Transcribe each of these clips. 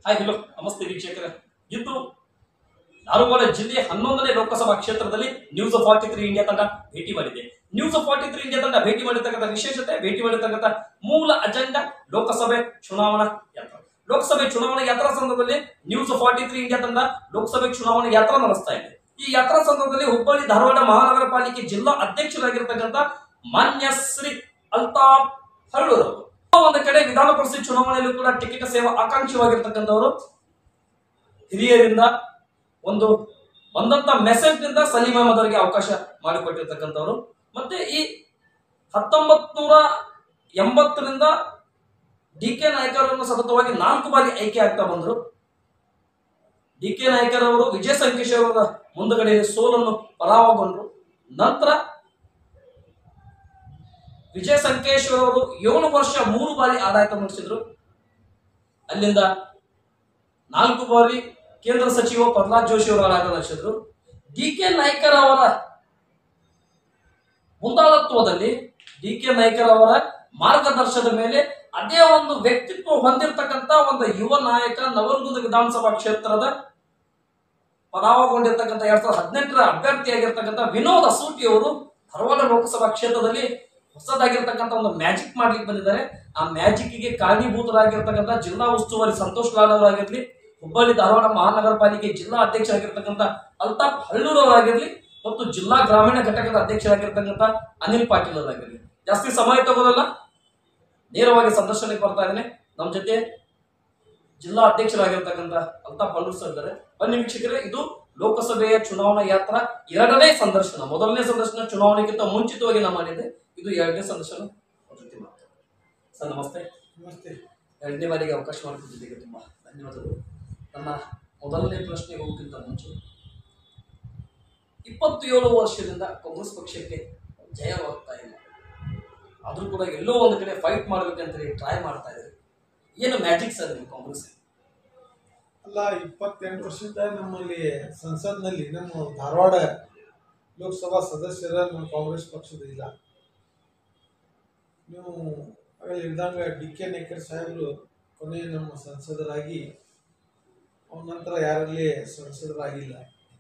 Hi hello ನಮಸ್ತೆ ವೀಕ್ಷಕರೇ ಇಂದು ಧಾರವಾಡ ಜಿಲ್ಲೆಯ ಹನ್ನೊಂದನೇ ಲೋಕಸಭಾ ಕ್ಷೇತ್ರದಲ್ಲಿ ನ್ಯೂಸ್ ಫಾರ್ಟಿ ತ್ರೀ ಇಂಡಿಯಾ ತಂಡ ಭೇಟಿ ಮಾಡಿದೆ ನ್ಯೂಸ್ ಫಾರ್ಟಿ ತ್ರೀ ಇಂಡಿಯಾ ತಂಡ ಭೇಟಿ ಮಾಡಿರ್ತಕ್ಕಂಥ ವಿಶೇಷತೆ ಭೇಟಿ ಮಾಡಿರ್ತಕ್ಕಂಥ ಮೂಲ ಅಜೆಂಡಾ ಲೋಕಸಭೆ ಚುನಾವಣಾ ಯಾತ್ರಾ ಲೋಕಸಭೆ ಚುನಾವಣಾ ಯಾತ್ರಾ ಸಂದರ್ಭದಲ್ಲಿ ನ್ಯೂಸ್ ಫಾರ್ಟಿ ತ್ರೀ ಇಂಡಿಯಾ ತಂಡ ಲೋಕಸಭೆ ಚುನಾವಣಾ ಯಾತ್ರಾ ನಡೆಸ್ತಾ ಇದೆ ಈ ಯಾತ್ರಾ ಸಂದರ್ಭದಲ್ಲಿ ಹುಬ್ಬಳ್ಳಿ ಧಾರವಾಡ ಮಹಾನಗರ ಪಾಲಿಕೆ ಜಿಲ್ಲಾ ಅಧ್ಯಕ್ಷರಾಗಿರ್ತಕ್ಕಂಥ ಮಾನ್ಯ ಶ್ರೀ ಅಲ್ತಾಫ್ ಹರಳೂರ್ ಅವರು ಒಂದು ಕಡೆ ವಿಧಾನ ಪರಿಷತ್ ಚುನಾವಣೆಯಲ್ಲೂ ಕೂಡ ಟಿಕೆಟ್ ಸೇವಾ ಆಕಾಂಕ್ಷಿವಾಗಿರ್ತಕ್ಕಂಥವರು ಹಿರಿಯರಿಂದ ಒಂದು ಬಂದಂತ ಮೆಸೇಜ್ ನಿಂದ ಸಲೀಂ ಅಹಮದ್ ಅವರಿಗೆ ಅವಕಾಶ ಮಾಡಿಕೊಟ್ಟಿರ್ತಕ್ಕಂಥವ್ರು ಮತ್ತೆ ಈ ಹತ್ತೊಂಬತ್ ನೂರ ಎಂಬತ್ತರಿಂದ ಡಿ ಕೆ ನಾಯ್ಕರನ್ನು ಸತತವಾಗಿ ನಾಲ್ಕು ಬಾರಿ ಆಯ್ಕೆ ಆಗ್ತಾ ಬಂದ್ರು ಡಿ ಕೆ ನಾಯ್ಕರ್ ಅವರು ವಿಜಯ ಸಂಕೇಶ್ ಅವರ ಮುಂದಗಡೆ ಸೋಲನ್ನು ಪರಾಭವಗೊಂಡ್ರು ನಂತರ ವಿಜಯ ಸಂಕೇಶ್ವರ ಅವರು ಏಳು ವರ್ಷ ಮೂರು ಬಾರಿ ಆಡಳಿತ ನಡೆಸಿದ್ರು ಅಲ್ಲಿಂದ ನಾಲ್ಕು ಬಾರಿ ಕೇಂದ್ರ ಸಚಿವ ಪ್ರಹ್ಲಾದ್ ಜೋಶಿ ಅವರು ಆಡಳಿತ ನಡೆಸಿದ್ರು ಡಿ ಕೆ ನಾಯ್ಕರ್ ಅವರ ಮುಂದಾಳತ್ವದಲ್ಲಿ ಡಿ ಕೆ ನಾಯ್ಕರ್ ಅವರ ಮಾರ್ಗದರ್ಶನದ ಮೇಲೆ ಅದೇ ಒಂದು ವ್ಯಕ್ತಿತ್ವ ಹೊಂದಿರತಕ್ಕಂತ ಒಂದು ಯುವ ನಾಯಕ ನವಲಗುಂದ ವಿಧಾನಸಭಾ ಕ್ಷೇತ್ರದ ಪರಾಭವಗೊಂಡಿರ್ತಕ್ಕಂಥ ಎರಡ್ ಸಾವಿರದ ಹದಿನೆಂಟರ ಅಭ್ಯರ್ಥಿಯಾಗಿರ್ತಕ್ಕಂಥ ವಿನೋದ್ ಅಸೂಟಿ ಅವರು ಧಾರವಾಡ ಲೋಕಸಭಾ ಕ್ಷೇತ್ರದಲ್ಲಿ ಹೊಸದಾಗಿರ್ತಕ್ಕಂಥ ಒಂದು ಮ್ಯಾಜಿಕ್ ಮಾಡ್ಲಿಕ್ಕೆ ಬಂದಿದ್ದಾರೆ ಆ ಮ್ಯಾಜಿಕ್ಗೆ ಕಾರಣೀಭೂತರಾಗಿರ್ತಕ್ಕಂಥ ಜಿಲ್ಲಾ ಉಸ್ತುವಾರಿ ಸಂತೋಷ್ ಲಾಡ್ ಅವರಾಗಿರ್ಲಿ ಹುಬ್ಬಳ್ಳಿ ಧಾರವಾಡ ಮಹಾನಗರ ಪಾಲಿಕೆ ಜಿಲ್ಲಾ ಅಧ್ಯಕ್ಷರಾಗಿರ್ತಕ್ಕಂಥ ಅಲ್ತಾಫ್ ಹಳ್ಳೂರ್ ಅವರಾಗಿರ್ಲಿ ಮತ್ತು ಜಿಲ್ಲಾ ಗ್ರಾಮೀಣ ಘಟಕದ ಅಧ್ಯಕ್ಷರಾಗಿರ್ತಕ್ಕಂಥ ಅನಿಲ್ ಪಾಟೀಲ್ ಅವರಾಗಿರ್ಲಿ ಜಾಸ್ತಿ ಸಮಯ ತಗೋದಲ್ಲ ನೇರವಾಗಿ ಸಂದರ್ಶನಕ್ಕೆ ಬರ್ತಾ ಇದ್ದೇನೆ ನಮ್ಮ ಜೊತೆ ಜಿಲ್ಲಾ ಅಧ್ಯಕ್ಷರಾಗಿರ್ತಕ್ಕಂಥ ಅಲ್ತಾಫ್ ಹಳ್ಳೂರ್ ಸರ್ ಇದ್ದಾರೆ ಬನ್ನಿ ವೀಕ್ಷಕರೇ ಇದು ಲೋಕಸಭೆಯ ಚುನಾವಣಾ ಯಾತ್ರಾ ಎರಡನೇ ಸಂದರ್ಶನ ಮೊದಲನೇ ಸಂದರ್ಶನ ಚುನಾವಣೆಗಿಂತ ಮುಂಚಿತವಾಗಿ ನಾ ಮಾಡಿದ್ದೆ ಇದು ಎರಡನೇ ಸಂದರ್ಶನ ಅವ್ರ ಜೊತೆ ಮಾತಾಡೋಣ. ಸರ್ ನಮಸ್ತೆ ನಮಸ್ತೆ ಎರಡನೇ ಬಾರಿಗೆ ಅವಕಾಶ ಮಾಡಿಕೊಟ್ಟಿದ್ದಕ್ಕೆ ತುಂಬ ಧನ್ಯವಾದಗಳು ನನ್ನ ಮೊದಲನೇ ಪ್ರಶ್ನೆಗೆ ಹೋಗೋಕ್ಕಿಂತ ಮುಂಚೆ ಇಪ್ಪತ್ತೇಳು ವರ್ಷದಿಂದ ಕಾಂಗ್ರೆಸ್ ಪಕ್ಷಕ್ಕೆ ಜಯವಾಗ್ತಾ ಇಲ್ಲ ಆದರೂ ಕೂಡ ಎಲ್ಲೋ ಒಂದು ಕಡೆ ಫೈಟ್ ಮಾಡ್ಬೇಕಂತೇಳಿ ಟ್ರೈ ಮಾಡ್ತಾ ಇದ್ದಾರೆ ಏನು ಮ್ಯಾಜಿಕ್ ಸರ್ ನೀವು ಕಾಂಗ್ರೆಸ್ ಅಲ್ಲ ಇಪ್ಪತ್ತೆಂಟು ವರ್ಷದ ನಮ್ಮಲ್ಲಿ ಸಂಸತ್ನಲ್ಲಿ ನಮ್ಮ ಧಾರವಾಡ ಲೋಕಸಭಾ ಸದಸ್ಯರ ನಮ್ಮ ಕಾಂಗ್ರೆಸ್ ಪಕ್ಷದ ಇಲ್ಲ ನೀವು ಆಗಲೇ ಹೇಳಿದಂಗ ಡಿ ಕೆ ನಾಯ್ಕರ್ ಸಾಹೇಬರು ಕೊನೆ ನಮ್ಮ ಸಂಸದರಾಗಿ ಅವನ ನಂತರ ಯಾರಲ್ಲಿ ಸಂಸದರಾಗಿಲ್ಲ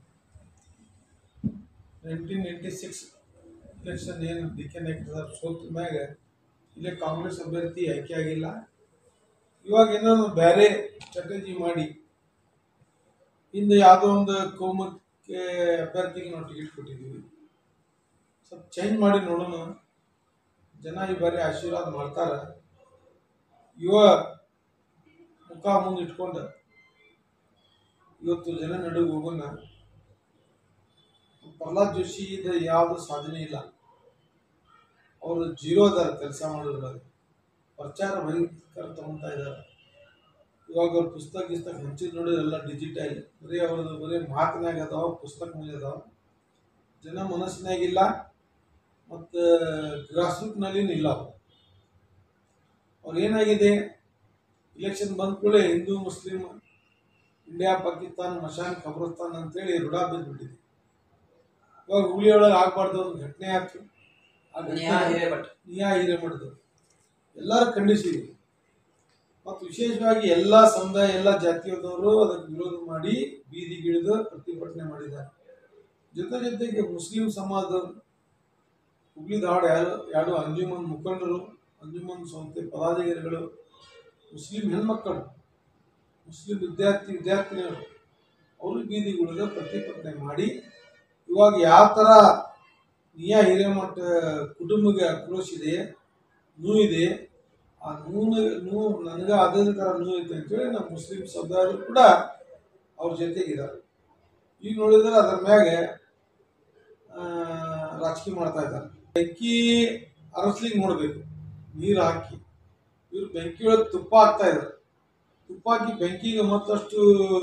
ನೈನ್ಟೀನ್ ನೈಂಟಿ ಸಿಕ್ಸ್ ಎಲೆಕ್ಷನ್ ಏನು ಡಿ ಕೆ ನಾಯ್ಕರ್ ಸಾಹೇಬ್ ಸೋತ ಮ್ಯಾಗ ಇಲ್ಲೇ ಕಾಂಗ್ರೆಸ್ ಅಭ್ಯರ್ಥಿ ಆಯ್ಕೆ ಆಗಿಲ್ಲ ಇವಾಗ ಏನೋ ಬೇರೆ ಸ್ಟ್ರಾಟಜಿ ಮಾಡಿ ಇನ್ನು ಯಾವುದೋ ಒಂದು ಕೋಮಕ್ಕೆ ಅಭ್ಯರ್ಥಿಗೆ ನಾವು ಟಿಕೆಟ್ ಕೊಟ್ಟಿದ್ದೀವಿ ಸ್ವಲ್ಪ ಚೇಂಜ್ ಮಾಡಿ ನೋಡೋಣ ಜನ ಈ ಬಾರಿ ಆಶೀರ್ವಾದ ಮಾಡ್ತಾರ ಯುವ ಮುಖ ಮುಂದೆ ಇಟ್ಕೊಂಡು ಇವತ್ತು ಜನ ನಡುವೆ ಹೋಗೋಣ ಪ್ರಹ್ಲಾದ್ ಜೋಶಿ ಇದು ಯಾವುದು ಸಾಧನೆ ಇಲ್ಲ ಅವರು ಜೀರೋ ಅದಾರ ಕೆಲಸ ಮಾಡೋದ್ರೊಳಗೆ ಪ್ರಚಾರ ಭಯಂಕರ ತಗೊಂತಾ ಇದ್ದಾರೆ ಇವಾಗ ಅವ್ರ ಪುಸ್ತಕ ಗಿಸ್ತಕ ಹಂಚಿದ್ ನೋಡಿ ಎಲ್ಲ ಡಿಜಿಟಲ್ ಬರೀ ಅವ್ರದ್ದು ಬರೀ ಮಾತಿನಾಗ ಅದಾವ ಪುಸ್ತಕ ಮೇಲೆ ಅದಾವ ಜನ ಮನಸ್ಸಿನಾಗಿಲ್ಲ ಮತ್ತು ಗ್ರಾಸ್ ರೂಟ್ನಲ್ಲಿ ಇಲ್ಲ ಅವ್ರು ಅವ್ರು ಏನಾಗಿದೆ ಇಲೆಕ್ಷನ್ ಬಂದ ಕೂಡಲೇ ಹಿಂದೂ ಮುಸ್ಲಿಂ ಇಂಡಿಯಾ ಪಾಕಿಸ್ತಾನ ಮಶಾನ್ ಖಬ್ರಸ್ತಾನ್ ಅಂತೇಳಿ ರೂಢ ಬಿದ್ದುಬಿಟ್ಟಿದೆ ಇವಾಗ ಹುಳಿಯೊಳಗೆ ಆಗಬಾರ್ದು ಒಂದು ಘಟನೆ ಆಯ್ತು ಆ ಘಟನೆ ಬಟ್ ನಿಯಾ ಹಿರೇಮಠದ್ದು ಎಲ್ಲರೂ ಖಂಡಿಸಿದ್ವಿ ಮತ್ತು ವಿಶೇಷವಾಗಿ ಎಲ್ಲ ಸಮುದಾಯ ಎಲ್ಲ ಜಾತಿಯದವರು ಅದಕ್ಕೆ ವಿರೋಧ ಮಾಡಿ ಬೀದಿಗಿಳಿದು ಪ್ರತಿಭಟನೆ ಮಾಡಿದ್ದಾರೆ ಜೊತೆ ಜೊತೆಗೆ ಮುಸ್ಲಿಂ ಸಮಾಜದವರು ಹುಬ್ಳಿ ಧಾರವಾಡ ಯಾರು ಎರಡು ಅಂಜುಮನ್ ಮುಖಂಡರು ಅಂಜುಮನ್ ಸಂಸ್ಥೆ ಪದಾಧಿಕಾರಿಗಳು ಮುಸ್ಲಿಂ ಹೆಣ್ಮಕ್ಕಳು ಮುಸ್ಲಿಂ ವಿದ್ಯಾರ್ಥಿ ವಿದ್ಯಾರ್ಥಿನಿಯರು ಅವರು ಬೀದಿಗಿಳಿದು ಪ್ರತಿಭಟನೆ ಮಾಡಿ ಇವಾಗ ಯಾವ ಥರ ನಿಯಾ ಹಿರೇಮಠ ಕುಟುಂಬಕ್ಕೆ ಆಕ್ರೋಶ ಇದೆ ನೋವಿದೆ ಆ ನೋವು ನೋವು ನನಗೆ ಅದೇ ಥರ ನೋವು ಐತೆ ಅಂತೇಳಿ ನಮ್ಮ ಮುಸ್ಲಿಂ ಸಮುದಾಯರು ಕೂಡ ಅವ್ರ ಜೊತೆಗಿದ್ದಾರೆ ಈಗ ನೋಡಿದ್ರೆ ಅದ್ರ ಮ್ಯಾಗೆ ಆ, ರಾಜಕೀಯ ಮಾಡ್ತಾ ಇದ್ದಾರೆ ಬೆಂಕಿ ಅರಸ್ಲಿಕ್ಕೆ ನೋಡಬೇಕು ನೀರು ಹಾಕಿ ಇವ್ರು ಬೆಂಕಿ ಒಳಗೆ ತುಪ್ಪ ಹಾಕ್ತಾ ಇದ್ದಾರೆ ತುಪ್ಪ ಹಾಕಿ ಬೆಂಕಿಗೆ ಮತ್ತಷ್ಟು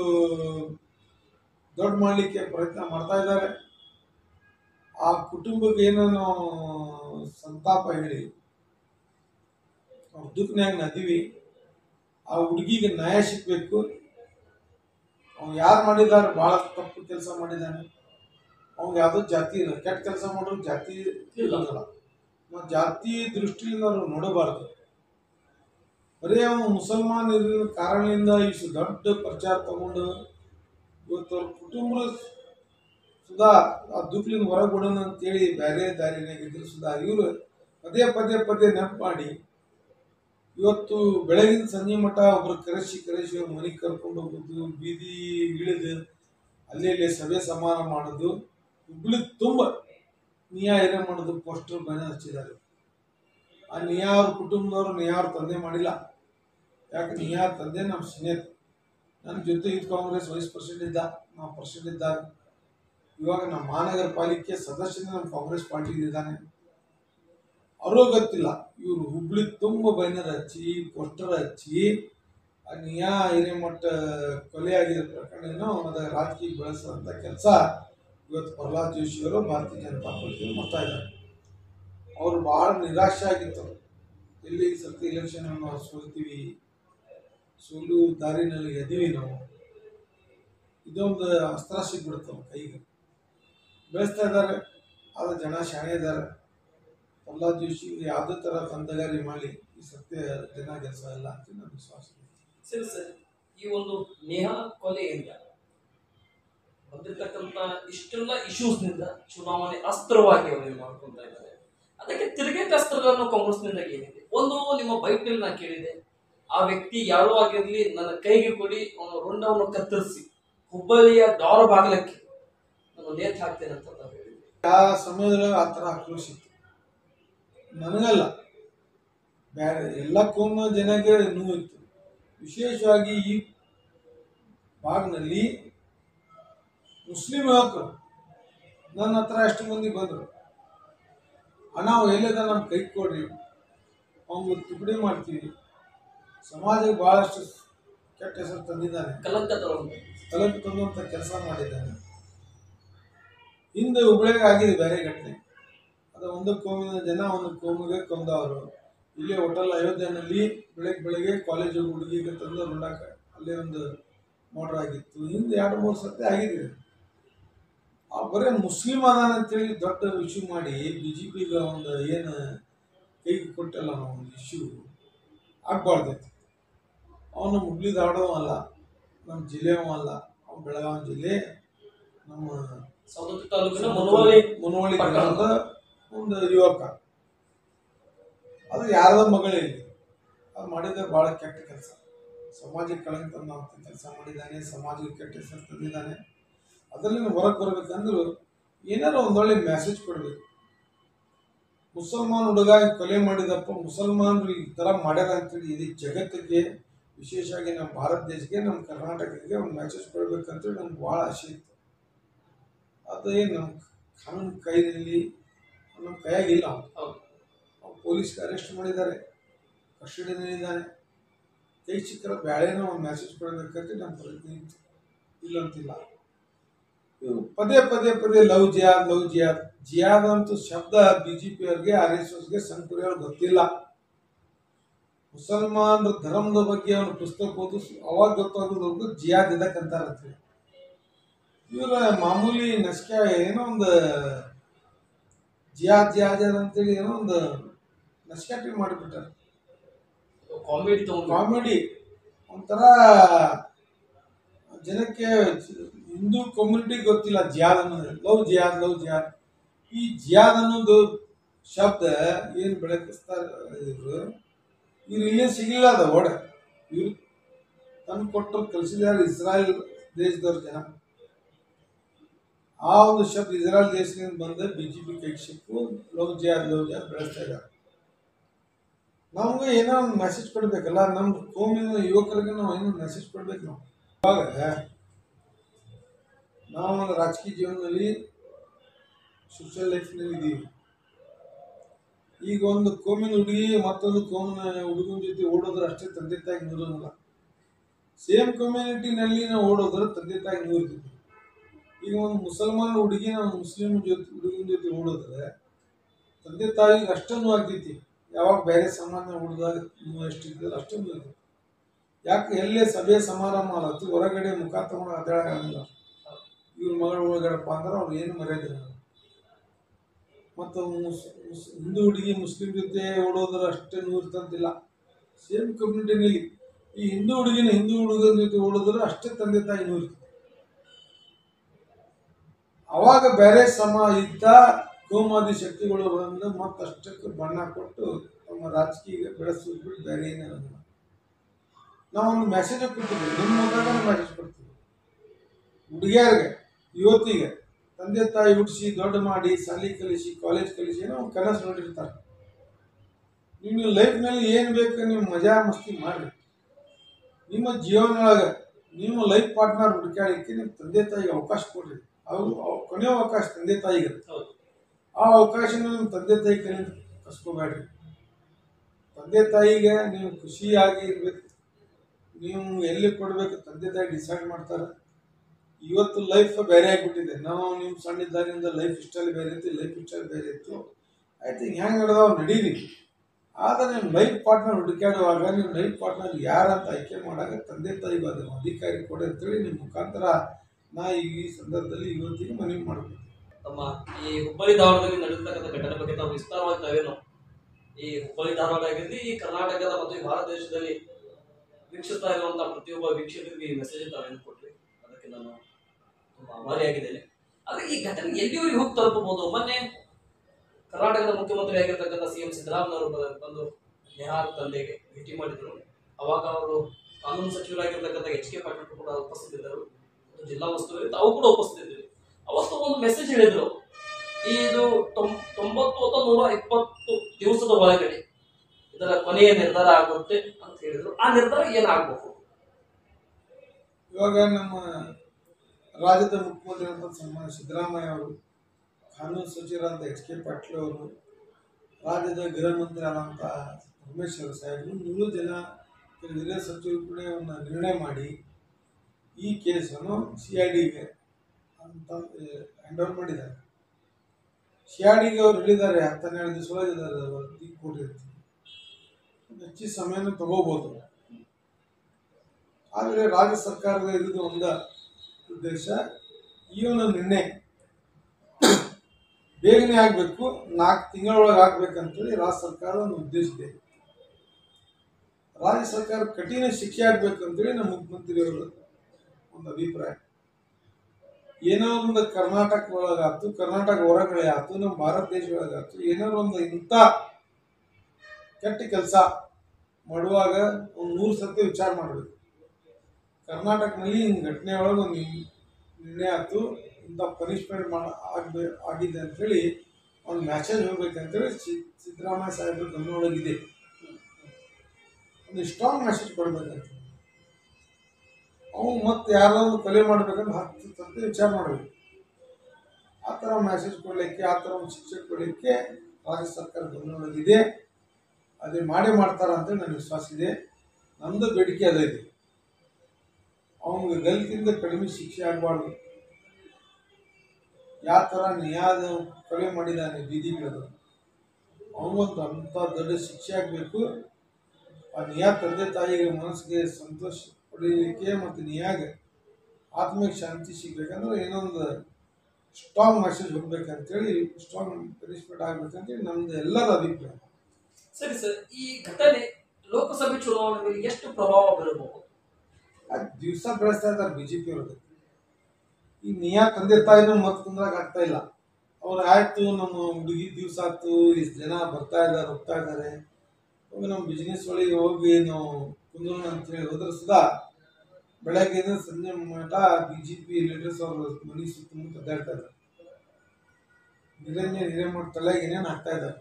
ದೊಡ್ಡ ಮಾಡಲಿಕ್ಕೆ ಪ್ರಯತ್ನ ಮಾಡ್ತಾ ಇದ್ದಾರೆ ಆ ಕುಟುಂಬಕ್ಕೆ ಏನೋ ನಾವು ಸಂತಾಪ ಹೇಳಿ ಅವ್ರ ದುಃಖನ್ಯಾಗ ನದೀವಿ ಆ ಹುಡುಗಿಗೆ ನ್ಯಾಯ ಸಿಗ್ಬೇಕು ಅವ್ನು ಯಾರು ಮಾಡಿದ್ದಾರೆ ಭಾಳ ತಪ್ಪು ಕೆಲಸ ಮಾಡಿದ್ದಾನೆ ಅವ್ನು ಯಾವುದೋ ಜಾತಿ ಇಲ್ಲ ಕೆಟ್ಟ ಕೆಲಸ ಮಾಡೋರು ಜಾತಿ ಇಲ್ಲಂಗಲ್ಲ ನಾವು ಜಾತಿ ದೃಷ್ಟಿಯಿಂದ ಅವ್ರು ನೋಡಬಾರ್ದು ಬರೀ ಅವನು ಮುಸಲ್ಮಾನ್ ಇರೋ ಕಾರಣದಿಂದ ಇಷ್ಟು ದೊಡ್ಡ ಪ್ರಚಾರ ತಗೊಂಡು ಇವತ್ತು ಅವ್ರ ಕುಟುಂಬ ಸುಧಾ ಆ ದುಡ್ಲಿಂದ ಹೊರಗೆ ಬಿಡೋಣ ಅಂತೇಳಿ ಬೇರೆ ದಾರಿನಾಗ ಇದ್ರು ಸುಧಾ ಇವರು ಪದೇ ಪದೇ ಪದೇ ನೆನಪು ಮಾಡಿ ಇವತ್ತು ಬೆಳಗಿನ ಸಂಜೆ ಮಠ ಒಬ್ರು ಕರೆಸಿ ಕರೆಸಿ ಅವ್ರ ಮನೆಗೆ ಕರ್ಕೊಂಡು ಹೋಗೋದು ಬೀದಿ ಇಳಿದು ಅಲ್ಲಿ ಅಲ್ಲಿ ಸಭೆ ಸಮಾನ ಮಾಡೋದು ಹುಬ್ಳಿ ತುಂಬ ನಿಯಾ ಏನೇ ಮಾಡೋದು ಪೋಸ್ಟರ್ ಬನ ಹಚ್ಚಿದ್ದಾರೆ ಆ ನಿಯಾ ಅವ್ರ ಕುಟುಂಬದವರು ನಿಯಾ ಅವ್ರ ತಂದೆ ಮಾಡಿಲ್ಲ ಯಾಕೆ ನಿಯಾ ತಂದೆ ನಮ್ಮ ಸ್ನೇಹಿತ ನನ್ನ ಜೊತೆ ಯೂತ್ ಕಾಂಗ್ರೆಸ್ ವೈಸ್ ಪ್ರೆಸಿಡೆಂಟ್ ಇದ್ದ ನಾವು ಪ್ರೆಸಿಡೆಂಟ್ ಇದ್ದಾಗ ಇವಾಗ ನಮ್ಮ ಮಹಾನಗರ ಪಾಲಿಕೆ ಸದಸ್ಯನೇ ನಮ್ಮ ಕಾಂಗ್ರೆಸ್ ಪಾರ್ಟಿ ಇದ್ದಾನೆ ಅವ್ರಿಗೂ ಗೊತ್ತಿಲ್ಲ ಇವರು ಹುಬ್ಳಿ ತುಂಬ ಬ್ಯಾನರ್ ಹಚ್ಚಿ ಪೋಸ್ಟರ್ ಹಚ್ಚಿ ಆ ನಿಯಾ ಹಿರೇಮಠ ಕೊಲೆ ಆಗಿರೋ ಪ್ರಕರಣ ಅದ ರಾಜಕೀಯ ಬೆಳೆಸುವಂಥ ಕೆಲಸ ಇವತ್ತು ಪ್ರಹ್ಲಾದ್ ಜೋಶಿ ಅವರು ಭಾರತೀಯ ಜನತಾ ಪಾರ್ಟಿ ಮಾಡ್ತಾ ಇದ್ದಾರೆ ಅವರು ಭಾಳ ನಿರಾಶೆ ಆಗಿತ್ತು ಎಲ್ಲಿ ಈ ಸರ್ತಿ ಎಲೆಕ್ಷನ್ ನಾವು ಸೋಲ್ತೀವಿ ಸೋಲು ದಾರಿನಲ್ಲಿ ಎದೀವಿ ನಾವು ಇದೊಂದು ಅಸ್ತ್ರ ಸಿಗ್ಬಿಡುತ್ತೆ ಅವ್ರ ಕೈಗೆ ಬೆಳೆಸ್ತಾ ಇದ್ದಾರೆ ಆದ್ರೆ ಜನ ಶಾಣೆ ಇದ್ದಾರೆ ಪ್ರಹ್ಲಾದ್ ಜೋಶಿ ಯಾವುದೇ ಥರ ತಂದಗಾರಿ ಮಾಡಿ ಈ ಸತ್ಯ ಜನ ಕೆಲಸ ಇಲ್ಲ ಅಂತ ನನ್ನ ವಿಶ್ವಾಸ ಇದೆ. ಸರಿ ಸರ್ ಈ ಒಂದು ನೇಹಾ ಕೊಲೆ ಏನಿದೆ ಬಂದಿರ್ತಕ್ಕಂಥ ಇಷ್ಟೆಲ್ಲ issues ನಿಂದ ಚುನಾವಣೆ ಅಸ್ತ್ರವಾಗಿ ಅವರು ಮಾಡ್ಕೊಂತ ಇದ್ದಾರೆ ಅದಕ್ಕೆ ತಿರುಗೇಟ ಅಸ್ತ್ರಗಳನ್ನು ಕಾಂಗ್ರೆಸ್ನಿಂದ ಏನಿದೆ ಒಂದು ನಿಮ್ಮ ಬೈಕ್ನಲ್ಲಿ ನಾನು ಕೇಳಿದೆ ಆ ವ್ಯಕ್ತಿ ಯಾರೋ ಆಗಿರ್ಲಿ ನನ್ನ ಕೈಗೆ ಕೊಡಿ ಅವನ ರುಂಡವನ್ನು ಕತ್ತರಿಸಿ ಹುಬ್ಬಳ್ಳಿಯ ಡಾರ ಬಾಗ್ಲಕ್ಕೆ ನಾನು ನೇತ್ ಹಾಕ್ತೇನೆ ಅಂತ ನಾವು ಹೇಳಿದ್ವಿ ಆ ಸಮಯದಲ್ಲಿ ಆ ಥರ ಆಕ್ರೋಶ ಇತ್ತು ನನಗಲ್ಲ ಬೇರೆ ಎಲ್ಲ ಕೋಮ ಜನಗೆ ನೋವು ಇತ್ತು ವಿಶೇಷವಾಗಿ ಈ ಭಾಗದಲ್ಲಿ ಮುಸ್ಲಿಂ ಯುವಕರು ನನ್ನ ಹತ್ರ ಎಷ್ಟು ಮಂದಿ ಬಂದರು ಹಣ ಎಲ್ಲಿದ ನಮ್ಮ ಕೈ ಕೊಡ್ರಿ ಅವ್ನು ತುಕಡಿ ಮಾಡ್ತೀವಿ ಸಮಾಜಕ್ಕೆ ಭಾಳಷ್ಟು ಕೆಟ್ಟ ಹೆಸರು ತಂದಿದ್ದಾನೆ ಕಲಂಕ ತಗೊಂಡು ತಲೆಗೆ ತಂದುವಂಥ ಕೆಲಸ ಮಾಡಿದ್ದಾನೆ ಹಿಂದೆ ಹುಬ್ಳಿಯಾಗ ಆಗಿದೆ ಬೇರೆ ಘಟನೆ ಅದು ಒಂದು ಕೋಮಿನ ಜನ ಒಂದು ಕೋಮಿಗೆ ಕೊಂದವರು ಇಲ್ಲೇ ಹೋಟೆಲ್ ಅಯೋಧ್ಯೆನಲ್ಲಿ ಬೆಳಗ್ಗೆ ಬೆಳಗ್ಗೆ ಕಾಲೇಜ್ ಹುಡುಗಿಗೆ ತಂದು ನೋಡಾಕ ಅಲ್ಲೇ ಒಂದು ಮರ್ಡರ್ ಆಗಿತ್ತು ಹಿಂದೆ ಎರಡು ಮೂರು ಸತಿ ಆಗಿದೆ ಆ ಬರೀ ಮುಸ್ಲಿಂ ಅದಾನ ಅಂತೇಳಿ ದೊಡ್ಡ ಇಶ್ಯೂ ಮಾಡಿ ಬಿ ಜೆ ಪಿಗೆ ಒಂದು ಏನು ಕೈಗೆ ಕೊಟ್ಟಲ್ಲ ನಾವು ಒಂದು ಇಶ್ಯೂ ಆಗ್ಬಾರ್ದೈತಿ ಅವನು ಹುಬ್ಳಿ ಧಾರವಾಡವ ಅಲ್ಲ ನಮ್ಮ ಜಿಲ್ಲೆಯವ ಅಲ್ಲ ಅವ್ನು ಬೆಳಗಾವಿ ಜಿಲ್ಲೆ ನಮ್ಮ ಸವದತ್ತಿ ತಾಲೂಕಿನ ಮುನವಳ್ಳಿ ಮುನವಳ್ಳಿ ಪಟ್ಟಣ. ಗ್ರಾಮದ ಒಂದು ಯುವಕ ಅದು ಯಾರದ ಮಗಳೇ ಇಲ್ಲಿ ಅದು ಮಾಡಿದ ಭಾಳ ಕೆಟ್ಟ ಕೆಲಸ ಸಮಾಜಕ್ಕೆ ಕಳಂಕ ತಂದಂಥ ಕೆಲಸ ಮಾಡಿದ್ದಾನೆ ಸಮಾಜಕ್ಕೆ ಕೆಟ್ಟ ಹೆಸರು ತಂದಿದ್ದಾನೆ ಅದರಲ್ಲಿ ಹೊರಗೆ ಬರ್ಬೇಕಂದ್ರು ಏನಾರು ಒಂದೊಳ್ಳೆ ಮೆಸೇಜ್ ಕೊಡಬೇಕು ಮುಸಲ್ಮಾನ್ ಹುಡುಗ ಕೊಲೆ ಮಾಡಿದಪ್ಪ ಮುಸಲ್ಮಾನರು ಈ ಥರ ಮಾಡ್ಯಾರ ಅಂತೇಳಿ ಇಡೀ ಜಗತ್ತಿಗೆ ವಿಶೇಷವಾಗಿ ನಮ್ಮ ಭಾರತ ದೇಶಕ್ಕೆ ನಮ್ಮ ಕರ್ನಾಟಕಕ್ಕೆ ಒಂದು ಮೆಸೇಜ್ ಕೊಡ್ಬೇಕಂತೇಳಿ ನಮ್ಗೆ ಭಾಳ ಆಸೆ ಇತ್ತು ಅದು ಏನು ನಮ್ಮ ಕಾನೂನು ಕೈಯಲ್ಲಿ ನಮ್ಮ ಕೈಯಾಗಿಲ್ಲ ಅವ್ನು ಹೌದು ಅವ್ನು ಪೊಲೀಸ್ಗೆ ಅರೆಸ್ಟ್ ಮಾಡಿದ್ದಾರೆ ಕಸ್ಟಡಿಯಲ್ಲಿದ್ದಾನೆ ಕೈ ಸಿಕ್ಕರ ಬ್ಯಾಳೆನ ಒಂದು ಮೆಸೇಜ್ ಕೊಡಬೇಕಂತ ನಮ್ಮ ಪ್ರಯತ್ನ ಇತ್ತು ಇಲ್ಲಂತಿಲ್ಲ ಇವ್ರು ಪದೇ ಪದೇ ಪದೇ ಲವ್ ಜಿಯಾದ್ ಲವ್ ಜಿಯಾದ್ ಜಿಯಾದ್ ಅಂತೂ ಶಬ್ದ ಬಿ ಜೆ ಪಿ ಅವ್ರಿಗೆ ಆರ್ ಎಸ್ ಎಸ್ಗೆ ಸಂಕುರಿಯವ್ರು ಗೊತ್ತಿಲ್ಲ ಮುಸಲ್ಮಾನರ ಧರ್ಮದ ಬಗ್ಗೆ ಅವನು ಪುಸ್ತಕ ಓದು ಅವಾಗ ಗೊತ್ತಾಗೋದವ್ರಿಗೂ ಜಿಯಾದ್ ಇದಕ್ಕಂತಾರಂತೆ ಇವರ ಮಾಮೂಲಿ ನಸ್ಕ ಏನೋ ಒಂದು ಜಿಯಾದ್ ಜಿಯಾದ್ ಅಂತೇಳಿ ಏನೋ ಒಂದು ನಸ್ಕಾಟಿ ಮಾಡಿಬಿಟ್ಟಾರೆ ಕಾಮಿಡಿ ತಗೊಂಡು ಕಾಮಿಡಿ ಒಂಥರ ಜನಕ್ಕೆ ಹಿಂದೂ ಕಮ್ಯುನಿಟಿ ಗೊತ್ತಿಲ್ಲ ಜಿಯಾದ್ ಅನ್ನೋದು ಲವ್ ಜಿಯಾದ್ ಲವ್ ಜಿಯಾದ್ ಈ ಜಿಯಾದ್ ಅನ್ನೋದು ಶಬ್ದ ಏನು ಬೆಳಕಿಸ್ತಾ ಇದ್ರು ಇವ್ರು ಇಲ್ಲೇ ಸಿಗಲಿಲ್ಲ ಅದ ಓಡ ಇವ್ರು ತಂದು ಕೊಟ್ಟರು ಕಲಿಸಿದಾರೆ ಇಸ್ರಾಯೇಲ್ ದೇಶದವ್ರ ಜನ ಆ ಒಂದು ಶಬ್ದ ಇಸ್ರಾಯೇಲ್ ದೇಶದಿಂದ ಬಂದ ಬಿ ಜೆ ಪಿ ಕೈಗೆ ಸಿಕ್ಕು ಲವ್ ಜಿಯಾದ್ ಲವ್ ಜಿಯಾದ್ ಬೆಳೆಸ್ತಾ ಇದ್ದಾರೆ ನಮ್ಗೆ ಏನೋ ಒಂದು ಮೆಸೇಜ್ ಕೊಡ್ಬೇಕಲ್ಲ ನಮ್ಮ ಕೋಮಿನ ಯುವಕರಿಗೆ ನಾವು ಏನೋ ಮೆಸೇಜ್ ಕೊಡ್ಬೇಕು ನಾವು ಇವಾಗ ನಾವು ಒಂದು ರಾಜಕೀಯ ಜೀವನದಲ್ಲಿ ಸೋಷಿಯಲ್ ಲೈಫ್ನಲ್ಲಿ ಇದ್ದೀವಿ ಈಗ ಒಂದು ಕೋಮಿನ ಹುಡುಗಿ ಮತ್ತೊಂದು ಕೋಮಿನ ಹುಡುಗನ ಜೊತೆ ಓಡೋದ್ರೆ ಅಷ್ಟೇ ತಂದೆ ತಾಯಿ ನೂರೋದಿಲ್ಲ ಸೇಮ್ ಕಮ್ಯುನಿಟಿನಲ್ಲಿ ನಾವು ಓಡೋದ್ರೆ ತಂದೆ ತಾಯಿ ನೂರ್ತಿದ್ವಿ ಈಗ ಒಂದು ಮುಸಲ್ಮಾನ್ ಹುಡುಗಿ ನಾವು ಮುಸ್ಲಿಂ ಜೊತೆ ಹುಡುಗನ ಜೊತೆ ಓಡೋದ್ರೆ ತಂದೆ ತಾಯಿಗೆ ಅಷ್ಟೊಂದು ಆಗ್ತೈತಿ ಯಾವಾಗ ಬೇರೆ ಸಮಾನ ಹುಡುಗ ನೀವು ಎಷ್ಟಿದ್ರೆ ಅಷ್ಟೊಂದು ಇದೆ ಯಾಕೆ ಎಲ್ಲೇ ಸಭೆ ಸಮಾರಂಭ ಅಲ್ಲತ್ತು ಹೊರಗಡೆ ಮುಖ ತಗೊಂಡು ಅದಾಡಂಗಿಲ್ಲ ಇವ್ರ ಮಗಳು ಒಳಗಡಪ್ಪ ಅಂದ್ರೆ ಅವ್ರು ಏನು ಮರ್ಯಾದೆ ಮತ್ತು ಮುಸ್ ಮುಸ್ ಹಿಂದೂ ಹುಡುಗಿ ಮುಸ್ಲಿಂ ಜೊತೆ ಓಡೋದ್ರೆ ಅಷ್ಟೇ ನೂರ್ತಂತಿಲ್ಲ ಸೇಮ್ ಕಮ್ಯುನಿಟಿನಲ್ಲಿ ಈ ಹಿಂದೂ ಹುಡುಗಿನ ಹಿಂದೂ ಹುಡುಗನ ಜೊತೆ ಓಡಿದ್ರೆ ಅಷ್ಟೇ ತಂದೆ ತಾಯಿ ನೂರು ಅವಾಗ ಬೇರೆ ಸಮ ಇದ್ದ ಕೋಮಾದಿ ಶಕ್ತಿಗಳು ಬಂದು ಮತ್ತಷ್ಟಕ್ಕೆ ಬಣ್ಣ ಕೊಟ್ಟು ತಮ್ಮ ರಾಜಕೀಯ ಬೆಳೆಸೋದು ಬೇರೆ ಏನಿರೋದಿಲ್ಲ ನಾವೊಂದು ಮೆಸೇಜ್ ಕೊಡ್ತೀವಿ ನಿಮ್ಮ ಮುಖಾಂತರ ಮೆಸೇಜ್ ಕೊಡ್ತೀವಿ ಹುಡುಗಿಯರಿಗೆ ಯುವತಿಗೆ ತಂದೆ ತಾಯಿ ಹುಟ್ಟಿಸಿ ದೊಡ್ಡ ಮಾಡಿ ಶಾಲೆ ಕಲಿಸಿ ಕಾಲೇಜ್ ಕಲಿಸಿ ಏನೋ ಒಂದು ಕನಸು ನೋಡಿರ್ತಾರೆ ನಿಮ್ಮ ಲೈಫ್ನಲ್ಲಿ ಏನು ಬೇಕು ನೀವು ಮಜಾ ಮಸ್ತಿ ಮಾಡ್ರಿ ನಿಮ್ಮ ಜೀವನೊಳಗೆ ನಿಮ್ಮ ಲೈಫ್ ಪಾರ್ಟ್ನರ್ ಹುಡುಕಾಡಲಿಕ್ಕೆ ನಿಮ್ಮ ತಂದೆ ತಾಯಿಗೆ ಅವಕಾಶ ಕೊಡ್ರಿ ಅವ್ರು ಅವ್- ಕೊನೆಯ ಅವಕಾಶ ತಂದೆ ತಾಯಿಗೆ ಹೌದು ಆ ಅವಕಾಶನ ನಿಮ್ಮ ತಂದೆ ತಾಯಿ ಕೈಯಿಂದ ಕಸ್ಕೋಬೇಡ್ರಿ ತಂದೆ ತಾಯಿಗೆ ನೀವು ಖುಷಿಯಾಗಿ ಇರ್ಬೇಕು ನೀವು ಎಲ್ಲಿ ಕೊಡಬೇಕು ತಂದೆ ತಾಯಿ ಡಿಸೈಡ್ ಮಾಡ್ತಾರೆ ಇವತ್ತು ಲೈಫ್ ಬೇರೆ ಆಗಿಬಿಟ್ಟಿದೆ ನಾವು ನೀವು ಸಣ್ಣ ಇದ್ದಾಗಿಂದ ಲೈಫ್ ಸ್ಟೈಲ್ ಬೇರೆ ಇತ್ತು ಲೈಫ್ ಸ್ಟೈಲ್ ಬೇರೆ ಇತ್ತು ಆಯ್ತು ಹೆಂಗೆ ನಡೆದವ್ ನಡೀರಿ ಆದರೆ ನೀವು ಲೈಫ್ ಪಾರ್ಟ್ನರ್ ಹುಡುಕಾಡುವಾಗ ನೀವು ಲೈಫ್ ಪಾರ್ಟ್ನರ್ ಯಾರಂತ ಆಯ್ಕೆ ಮಾಡಾಗ ತಂದೆ ತಾಯಿಗೆ ಅದನ್ನು ಅಧಿಕಾರಿ ಕೊಡಿ ಅಂತೇಳಿ ನಿಮ್ಮ ಮುಖಾಂತರ ನಾ ಈ ಸಂದರ್ಭದಲ್ಲಿ ಇವತ್ತಿಗೆ ಮನವಿ ಮಾಡ್ತೀನಿ ತಮ್ಮ ಈ ಹುಬ್ಬಳ್ಳಿ ಧಾರವಾಡದಲ್ಲಿ ನಡೆದಿರ್ತಕ್ಕಂಥ ಘಟನೆ ಬಗ್ಗೆ ತಾವು ವಿಸ್ತಾರವಾಗಿ ತಾವೇನು ಈ ಹುಬ್ಬಳ್ಳಿ ಧಾರವಾಡ ಆಗಿರಲಿ ಈ ಕರ್ನಾಟಕದ ಮತ್ತು ಈ ಭಾರತ ದೇಶದಲ್ಲಿ ವೀಕ್ಷಿಸ್ತಾ ಇರುವಂತಹ ಪ್ರತಿಯೊಬ್ಬ ವೀಕ್ಷಕರಿಗೆ ಈ ಮೆಸೇಜ್ ತಾವೇನು ಕೊಟ್ರಿ ಅದಕ್ಕೆ ನಾನು ತುಂಬಾ ಆಭಾರಿಯಾಗಿದ್ದೇನೆ ಆದ್ರೆ ಈ ಘಟನೆ ಎಲ್ಲಿವರೆಗೆ ಹೋಗಿ ತಲುಪಬಹುದು ಮೊನ್ನೆ ಕರ್ನಾಟಕದ ಮುಖ್ಯಮಂತ್ರಿ ಆಗಿರ್ತಕ್ಕಂಥ ಸಿ ಎಂ ಸಿದ್ದರಾಮಯ್ಯವರು ಬ- ಬಂದು ನೆಹಾರ್ ತಂದೆಗೆ ಭೇಟಿ ಮಾಡಿದ್ರು ಅವಾಗ ಅವರು ಕಾನೂನು ಸಚಿವರಾಗಿರ್ತಕ್ಕಂಥ ಎಚ್ ಕೆ ಪಾಟೀಲ್ ಕೂಡ ಉಪಸ್ಥಿತರಿದ್ದರು ಮತ್ತು ಜಿಲ್ಲಾ ಉಸ್ತುವಾರಿ ತಾವು ಕೂಡ ಉಪಸ್ಥಿತರಿದ್ದರು ಅವತ್ತು ಒಂದು ಮೆಸೇಜ್ ಹೇಳಿದ್ರು ಇದು ತೊಂ- ತೊಂಬತ್ತು ಅಥವಾ ನೂರ ಇಪ್ಪತ್ತು ದಿವಸದ ಒಳಗಡೆ ಇದರ ಕೊನೆಯ ನಿರ್ಧಾರ ಆಗುತ್ತೆ ಅಂತ ಹೇಳಿದ್ರು ಆ ನಿರ್ಧಾರ ಏನಾಗಬೇಕು ಇವಾಗ ನಮ್ಮ ರಾಜ್ಯದ ಮುಖ್ಯಮಂತ್ರಿ ಅಂತ ಸನ್ಮಾನ್ಯ ಸಿದ್ದರಾಮಯ್ಯ ಅವರು ಕಾನೂನು ಸಚಿವರಾದ ಎಚ್ ಕೆ ಪಾಟೀಲ್ ಅವರು ರಾಜ್ಯದ ಗೃಹ ಮಂತ್ರಿ ಆದಂಥ ಪರಮೇಶ್ವರ ಸಾಹೇಬರು ಮೂರು ಜನ ಕೆಲವು ಹಿರಿಯ ಸಚಿವರು ಕೂಡ ಒಂದು ನಿರ್ಣಯ ಮಾಡಿ ಈ ಕೇಸನ್ನು ಸಿ ಐ ಡಿಗೆ ಅಂತ ಹ್ಯಾಂಡ್ ಓವರ್ ಮಾಡಿದ್ದಾರೆ ಸಿ ಐ ಡಿಗೆ ಅವ್ರು ಹೇಳಿದ್ದಾರೆ ಹತ್ತೆರಡು ದಿವಸ ಒಳಗೆ ಇದರ ವರದಿ ಕೊಡಿ ಅಂತ ಹೆಚ್ಚಿನ ಸಮಯನೂ ತಗೋಬೋದು ಆದರೆ ರಾಜ್ಯ ಸರ್ಕಾರದ ಇರೋದು ಒಂದ ಉದ್ದೇಶ ಈ ಒಂದು ನಿರ್ಣಯ ಬೇಗನೆ ಆಗಬೇಕು ನಾಲ್ಕು ತಿಂಗಳೊಳಗೆ ಆಗ್ಬೇಕಂತೇಳಿ ರಾಜ್ಯ ಸರ್ಕಾರ ಒಂದು ಉದ್ದೇಶ ಇದೆ ರಾಜ್ಯ ಸರ್ಕಾರ ಕಠಿಣ ಶಿಕ್ಷೆ ಆಗ್ಬೇಕಂತೇಳಿ ನಮ್ಮ ಮುಖ್ಯಮಂತ್ರಿಯವರು ಒಂದು ಅಭಿಪ್ರಾಯ ಏನೋ ಒಂದು ಕರ್ನಾಟಕ ಒಳಗಾಯ್ತು ಕರ್ನಾಟಕ ಹೊರಗಡೆ ಆಯ್ತು ನಮ್ಮ ಭಾರತ ದೇಶ ಒಳಗಾಯ್ತು ಏನೋ ಒಂದು ಇಂಥ ಕೆಟ್ಟ ಕೆಲಸ ಮಾಡುವಾಗ ಒಂದು ನೂರು ಸತಿ ವಿಚಾರ ಮಾಡಬೇಕು ಕರ್ನಾಟಕದಲ್ಲಿ ಹಿಂಗೆ ಘಟನೆ ಒಳಗೆ ಒಂದು ನಿರ್ಣಯ ಆಯ್ತು ಇಂಥ ಪನಿಷ್ಮೆಂಟ್ ಮಾಡ ಆಗ್ಬೇ ಆಗಿದೆ ಅಂಥೇಳಿ ಒಂದು ಮೆಸೇಜ್ ಹೋಗ್ಬೇಕಂತೇಳಿ ಸಿ ಸಿದ್ದರಾಮಯ್ಯ ಸಾಹೇಬ್ರ ಗಮನೊಳಗಿದೆ ಒಂದು ಸ್ಟ್ರಾಂಗ್ ಮೆಸೇಜ್ ಕೊಡ್ಬೇಕಂತ ಅವ್ನು ಮತ್ತೆ ಯಾರೋ ಒಂದು ಕೊಲೆ ಮಾಡ್ಬೇಕಂದ್ರೆ ಹತ್ತು ಸತಿ ವಿಚಾರ ಮಾಡಬೇಕು ಆ ಥರ ಮೆಸೇಜ್ ಕೊಡಲಿಕ್ಕೆ ಆ ಥರ ಒಂದು ಶಿಕ್ಷೆ ಕೊಡಲಿಕ್ಕೆ ರಾಜ್ಯ ಸರ್ಕಾರ ಗಮನೊಳಗಿದೆ ಅದೇ ಮಾಡೇ ಮಾಡ್ತಾರ ಅಂತೇಳಿ ನನಗೆ ವಿಶ್ವಾಸ ಇದೆ ನಮ್ಮದು ಬೇಡಿಕೆ ಅದೇ ಇದೆ ಅವನಿಗೆ ಗಲ್ತಿಂದ ಕಡಿಮೆ ಶಿಕ್ಷೆ ಆಗಬಾರ್ದು ಯಾವ ಥರ ನ್ಯಾಯದ ಕೊಲೆ ಮಾಡಿದ್ದಾನೆ ಬೀದಿಗಿಳಿದು ಅವನಿಗೊಂದು ಅಂಥ ದೊಡ್ಡ ಶಿಕ್ಷೆ ಆಗಬೇಕು ಆ ನ್ಯಾಯ ತಂದೆ ತಾಯಿಗೆ ಮನಸ್ಸಿಗೆ ಸಂತೋಷ ಪಡೀಲಿಕ್ಕೆ ಮತ್ತು ನ್ಯಾಯಾಗ ಆತ್ಮಿಕ ಶಾಂತಿ ಸಿಗ್ಬೇಕಂದ್ರೆ ಏನೊಂದು ಸ್ಟ್ರಾಂಗ್ ಮೆಸೇಜ್ ಹೋಗ್ಬೇಕಂತೇಳಿ ಸ್ಟ್ರಾಂಗ್ ಪನಿಷ್ಮೆಂಟ್ ಆಗ್ಬೇಕಂತೇಳಿ ನಮ್ದು ಎಲ್ಲರ ಅಭಿಪ್ರಾಯ ಸರಿ ಸರ್ ಈ ಘಟನೆ ಲೋಕಸಭೆ ಚುನಾವಣೆಯಲ್ಲಿ ಎಷ್ಟು ಪ್ರಭಾವ ಬೀರಬಹುದು ಅದು ದಿವಸ ಬೆಳೆಸ್ತಾ ಇದ್ದಾರೆ ಬಿ ಜೆ ಪಿ ಅವ್ರಿಗೆ ಈ ನಿಯಾ ತಂದೆ ತಾಯಿನೂ ಮತ್ ಕುಂದ್ರಾಗ ಆಗ್ತಾ ಇಲ್ಲ ಅವ್ರು ಆಯ್ತು ನಮ್ಮ ಹುಡುಗಿ ದಿವಸ ಆಯ್ತು ಇಷ್ಟು ಜನ ಬರ್ತಾ ಇದ್ದಾರೆ ಹೋಗ್ತಾ ಇದ್ದಾರೆ ಹೋಗಿ ನಮ್ಮ ಬಿಸ್ನೆಸ್ ಒಳಗೆ ಹೋಗಿ ನಾವು ಕುಂದ್ರೋಣ ಅಂತೇಳಿ ಹೋದ್ರೆ ಸುಧಾ ಬೆಳಗ್ಗೆಯಿಂದ ಸಂಜೆ ಮಟ ಬಿ ಜೆ ಪಿ ಲೀಡರ್ಸ್ ಅವ್ರ ಮನೆ ಸುತ್ತಮುತ್ತ ಅಡ್ಡಾಡ್ತಾ ಇದ್ದಾರೆ ನಿರಂಜನ್ ಹಿರೇಮಠ ತಲೆಗೆ ಏನೇನು ಹಾಕ್ತಾ ಇದ್ದಾರೆ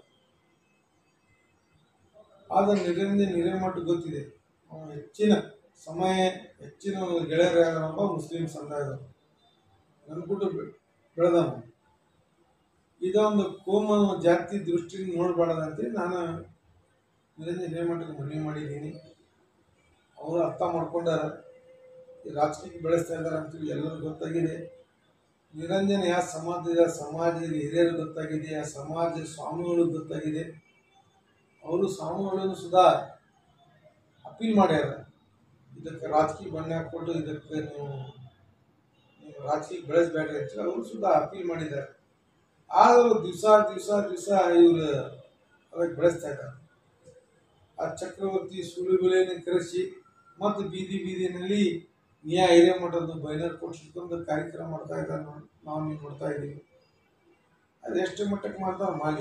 ಆದ್ರೆ ನಿರಂಜನ್ ಹಿರೇಮಠ ಗೊತ್ತಿದೆ ಅವ ಹೆಚ್ಚಿನ ಸಮಯ ಹೆಚ್ಚಿನ ಗೆಳೆಯರು ಯಾರಪ್ಪ ಮುಸ್ಲಿಂ ಸಮುದಾಯದವರು ನನ್ಬಿಟ್ಟು ಬೆಳೆದವ ಇದೊಂದು ಕೋಮ ಜಾತಿ ದೃಷ್ಟಿಯಿಂದ ನೋಡಬಾರ್ದು ಅಂತೇಳಿ ನಾನು ನಿರಂಜನ್ ಹಿರೇಮಠಕ್ಕೆ ಮನವಿ ಮಾಡಿದ್ದೀನಿ ಅವರು ಅರ್ಥ ಮಾಡ್ಕೊಂಡಾರ ಈ ರಾಜಕೀಯಕ್ಕೆ ಬೆಳೆಸ್ತಾ ಇದ್ದಾರೆ ಅಂತೇಳಿ ಎಲ್ಲರಿಗೂ ಗೊತ್ತಾಗಿದೆ ನಿರಂಜನ ಯಾವ ಸಮಾಜದ ಸಮಾಜದ ಹಿರಿಯರು ಗೊತ್ತಾಗಿದೆ ಆ ಸಮಾಜ ಸ್ವಾಮಿಗಳು ಗೊತ್ತಾಗಿದೆ ಅವರು ಸ್ವಾಮಿಗಳನ್ನು ಸುಧಾ ಅಪೀಲ್ ಮಾಡ್ಯಾರ ಇದಕ್ಕೆ ರಾಜಕೀಯ ಬಣ್ಣ ಹಾಕ್ಕೊಂಡು ಇದಕ್ಕೆ ನೀವು ನೀವು ರಾಜಕೀಯ ಬೆಳೆಸಬೇಡ್ರಿ ಅಂತ ಅವರು ಸುಧಾ ಅಪೀಲ್ ಮಾಡಿದ್ದಾರೆ ಆದರೂ ದಿವಸ ದಿವಸ ದಿವಸ ಇವರು ಅದಕ್ಕೆ ಬೆಳೆಸ್ತಾ ಇದ್ದಾರೆ ಆ ಚಕ್ರವರ್ತಿ ಸುಳಿಬೆಲೆಯನ್ನು ಕರೆಸಿ ಮತ್ತು ಬೀದಿ ಬೀದಿನಲ್ಲಿ ನ್ಯಾ ಹಿರೇಮಠದ್ದು ಬೈನರ್ ಕೊಡ್ಸಿಕೊಂಡು ಕಾರ್ಯಕ್ರಮ ಮಾಡ್ತಾ ಇದ್ದಾರೆ ನೋಡಿ ನಾವು ನೀವು ನೋಡ್ತಾ ಇದ್ದೀವಿ ಅದು ಎಷ್ಟು ಮಟ್ಟಕ್ಕೆ ಮಾಡ್ತಾರೆ ಮಾಲಿ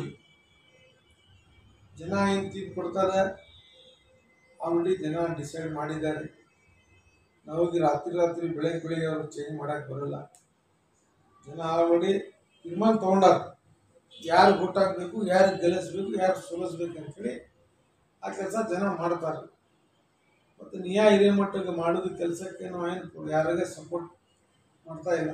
ಜನ ಏನು ತೀರ್ಪು ಕೊಡ್ತಾರೆ ಆಲ್ರೆಡಿ ಜನ ಡಿಸೈಡ್ ಮಾಡಿದ್ದಾರೆ ನಾವಾಗಿ ರಾತ್ರಿ ರಾತ್ರಿ ಬೆಳಗ್ಗೆ ಬೆಳಿಗ್ಗೆ ಅವ್ರು ಚೇಂಜ್ ಮಾಡಕ್ಕೆ ಬರಲ್ಲ ಜನ ಆಲ್ರೆಡಿ ತೀರ್ಮಾನ ತೊಗೊಂಡಾರ ಯಾರು vote ಹಾಕ್ಬೇಕು ಯಾರು ಗೆಲ್ಲಿಸ್ಬೇಕು ಯಾರು ಸೋಲಿಸ್ಬೇಕು ಅಂತೇಳಿ ಆ ಕೆಲಸ ಜನ ಮಾಡ್ತಾರೆ ಮತ್ತು ನಿಯಾ ಹಿರೇಮಠಕ್ಕೆ ಮಾಡೋದು ಕೆಲಸಕ್ಕೆ ನಾವು ಏನು ಯಾರಿಗೆ ಸಪೋರ್ಟ್ ಮಾಡ್ತಾ ಇಲ್ಲ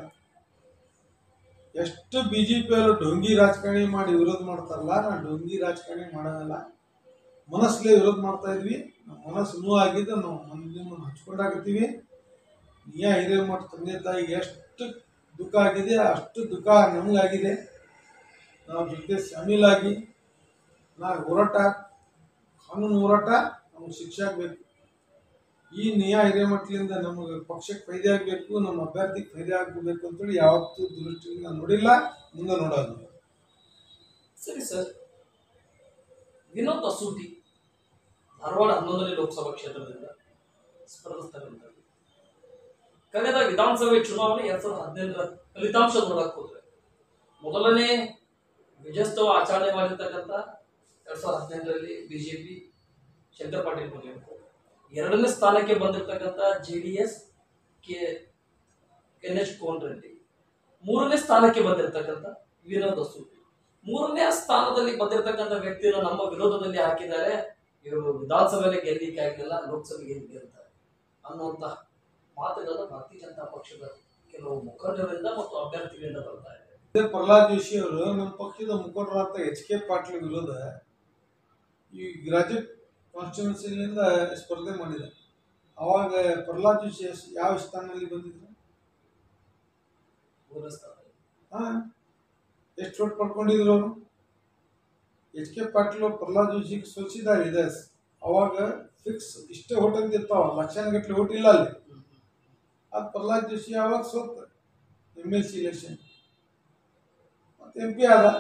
ಎಷ್ಟು ಬಿ ಜೆ ಪಿಯವರು ಡೊಂಗಿ ರಾಜಕಾರಣಿ ಮಾಡಿ ವಿರೋಧ ಮಾಡ್ತಾರಲ್ಲ ನಾವು ಡೊಂಗಿ ರಾಜಕಾರಣಿ ಮಾಡೋದಿಲ್ಲ ಮನಸ್ಸಲ್ಲೇ ವಿರೋಧ ಮಾಡ್ತಾ ಇದ್ವಿ ನಮ್ಮ ಮನಸ್ಸು ನೋವು ಆಗಿದ್ದು ನಾವು ಮಂದಿ ಮುಂದೆ ಹಚ್ಕೊಂಡಾಗತ್ತೀವಿ ನಿಯಾ ಹಿರೇಮಠ ತಂದೆ ತಾಯಿಗೆ ಎಷ್ಟು ದುಃಖ ಆಗಿದೆ ಅಷ್ಟು ದುಃಖ ನಮಗಾಗಿದೆ ನಾವು ಜೊತೆ ಶಾಮೀಲಾಗಿ ನಾವು ಹೋರಾಟ ಕಾನೂನು ಹೋರಾಟ ನಮಗೆ ಶಿಕ್ಷೆ ಆಗಬೇಕು ಈ ನಿಯಾ ಹಿರೇಮಠಲಿಂದ ನಮಗೆ ಪಕ್ಷಕ್ಕೆ ಫೈದೆ ಆಗಬೇಕು ನಮ್ಮ ಅಭ್ಯರ್ಥಿಗೆ ಫೈದೆ ಆಗಬೇಕು ಅಂತೇಳಿ ಯಾವತ್ತೂ ದೃಷ್ಟಿಯಿಂದ ನೋಡಿಲ್ಲ ಮುಂದೆ ನೋಡೋದು ಸರಿ ಸರ್ ವಿನೋದ್ ಅಸೂಟಿ ಧಾರವಾಡ ಹನ್ನೊಂದನೇ ಲೋಕಸಭಾ ಕ್ಷೇತ್ರದಿಂದ ಸ್ಪರ್ಧಿಸ್ತಕ್ಕಂಥದ್ದು ಕಳೆದ ವಿಧಾನಸಭೆ ಚುನಾವಣೆ ಎರಡ್ ಸಾವಿರದ ಹದಿನೆಂಟರ ಫಲಿತಾಂಶ ನೋಡಕ್ ಹೋದ್ರೆ ಮೊದಲನೇ ವಿಜಯೋತ್ಸವ ಆಚರಣೆ ಮಾಡಿರ್ತಕ್ಕಂಥ ಎರಡ್ ಸಾವಿರದ ಹದಿನೆಂಟರಲ್ಲಿ ಬಿಜೆಪಿ ಶಂಕರ್ ಪಾಟೀಲ್ ಬಂದಿತ್ತು ಎರಡನೇ ಸ್ಥಾನಕ್ಕೆ ಬಂದಿರತಕ್ಕಂಥ J D S K N H ಕೋನ್ ರೆಡ್ಡಿ ಮೂರನೇ ಸ್ಥಾನಕ್ಕೆ ಬಂದಿರತಕ್ಕಂಥ ವಿನೋದ್ ಅಸೂಟಿ ಮೂರನೇ ಸ್ಥಾನದಲ್ಲಿ ಬಂದಿರತಕ್ಕಂಥ ವ್ಯಕ್ತಿಯನ್ನು ನಮ್ಮ ವಿರೋಧದಲ್ಲಿ ಹಾಕಿದ್ದಾರೆ ಇವರು ವಿಧಾನಸಭೆಯಲ್ಲಿ ಗೆಲ್ಲಿಕ್ಕೆ ಆಗಲಿಲ್ಲ ಲೋಕಸಭೆಗೆ ಗೆದ್ದು ಗೆಲ್ತಾರೆ ಅನ್ನುವಂಥ ಮಾತುಗಳು ಭಾರತೀಯ ಜನತಾ ಪಕ್ಷದ ಕೆಲವು ಮುಖಂಡರಿಂದ ಮತ್ತು ಅಭ್ಯರ್ಥಿಗಳಿಂದ ಬರ್ತಾ ಇದೆ ಇದೇ ಪ್ರಹ್ಲಾದ್ ಜೋಶಿ ಅವರು ನಮ್ಮ ಪಕ್ಷದ ಮುಖಂಡರಾದ ಎಚ್ ಕೆ ಪಾಟೀಲ್ ವಿರೋಧ ಈ ಗ್ರಾಜುಯೇಟ್ ಕಾನ್ಸ್ಟಿಟ್ಯೂನ್ಸಿಲಿಂದ ಸ್ಪರ್ಧೆ ಮಾಡಿದ ಅವಾಗ ಪ್ರಹ್ಲಾದ್ ಜೋಶಿ ಎಸ್- ಯಾವ ಸ್ಥಾನದಲ್ಲಿ ಬಂದಿದ್ರು ಮೂರನೇ ಸ್ಥಾನದಲ್ಲಿ ಹಾಂ ಎಷ್ಟು ಓಟ್ ಪಡ್ಕೊಂಡಿದ್ರು ಅವರು ಎಚ್ ಕೆ ಪಾಟೀಲ್ ಅವ್ರು ಪ್ರಹ್ಲಾದ್ ಜೋಶಿಗೆ ಸೋಲಿಸಿದ್ದಾರೆ ಇದೆ ಅವಾಗ ಫಿಕ್ಸ್ ಇಷ್ಟೇ ಓಟ್ ಅಂತ ಇರ್ತಾವ ಲಕ್ಷಾನುಗಟ್ಟಲೆ ಓಟ್ ಇಲ್ಲ ಅಲ್ಲಿ ಅದು ಪ್ರಹ್ಲಾದ್ ಜೋಶಿ ಯಾವಾಗ ಸೋತ ಎಮ್ ಎಲ್ ಸಿ ಇಲೆಕ್ಷನ್ ಮತ್ತು ಎಂ ಪಿ ಆದ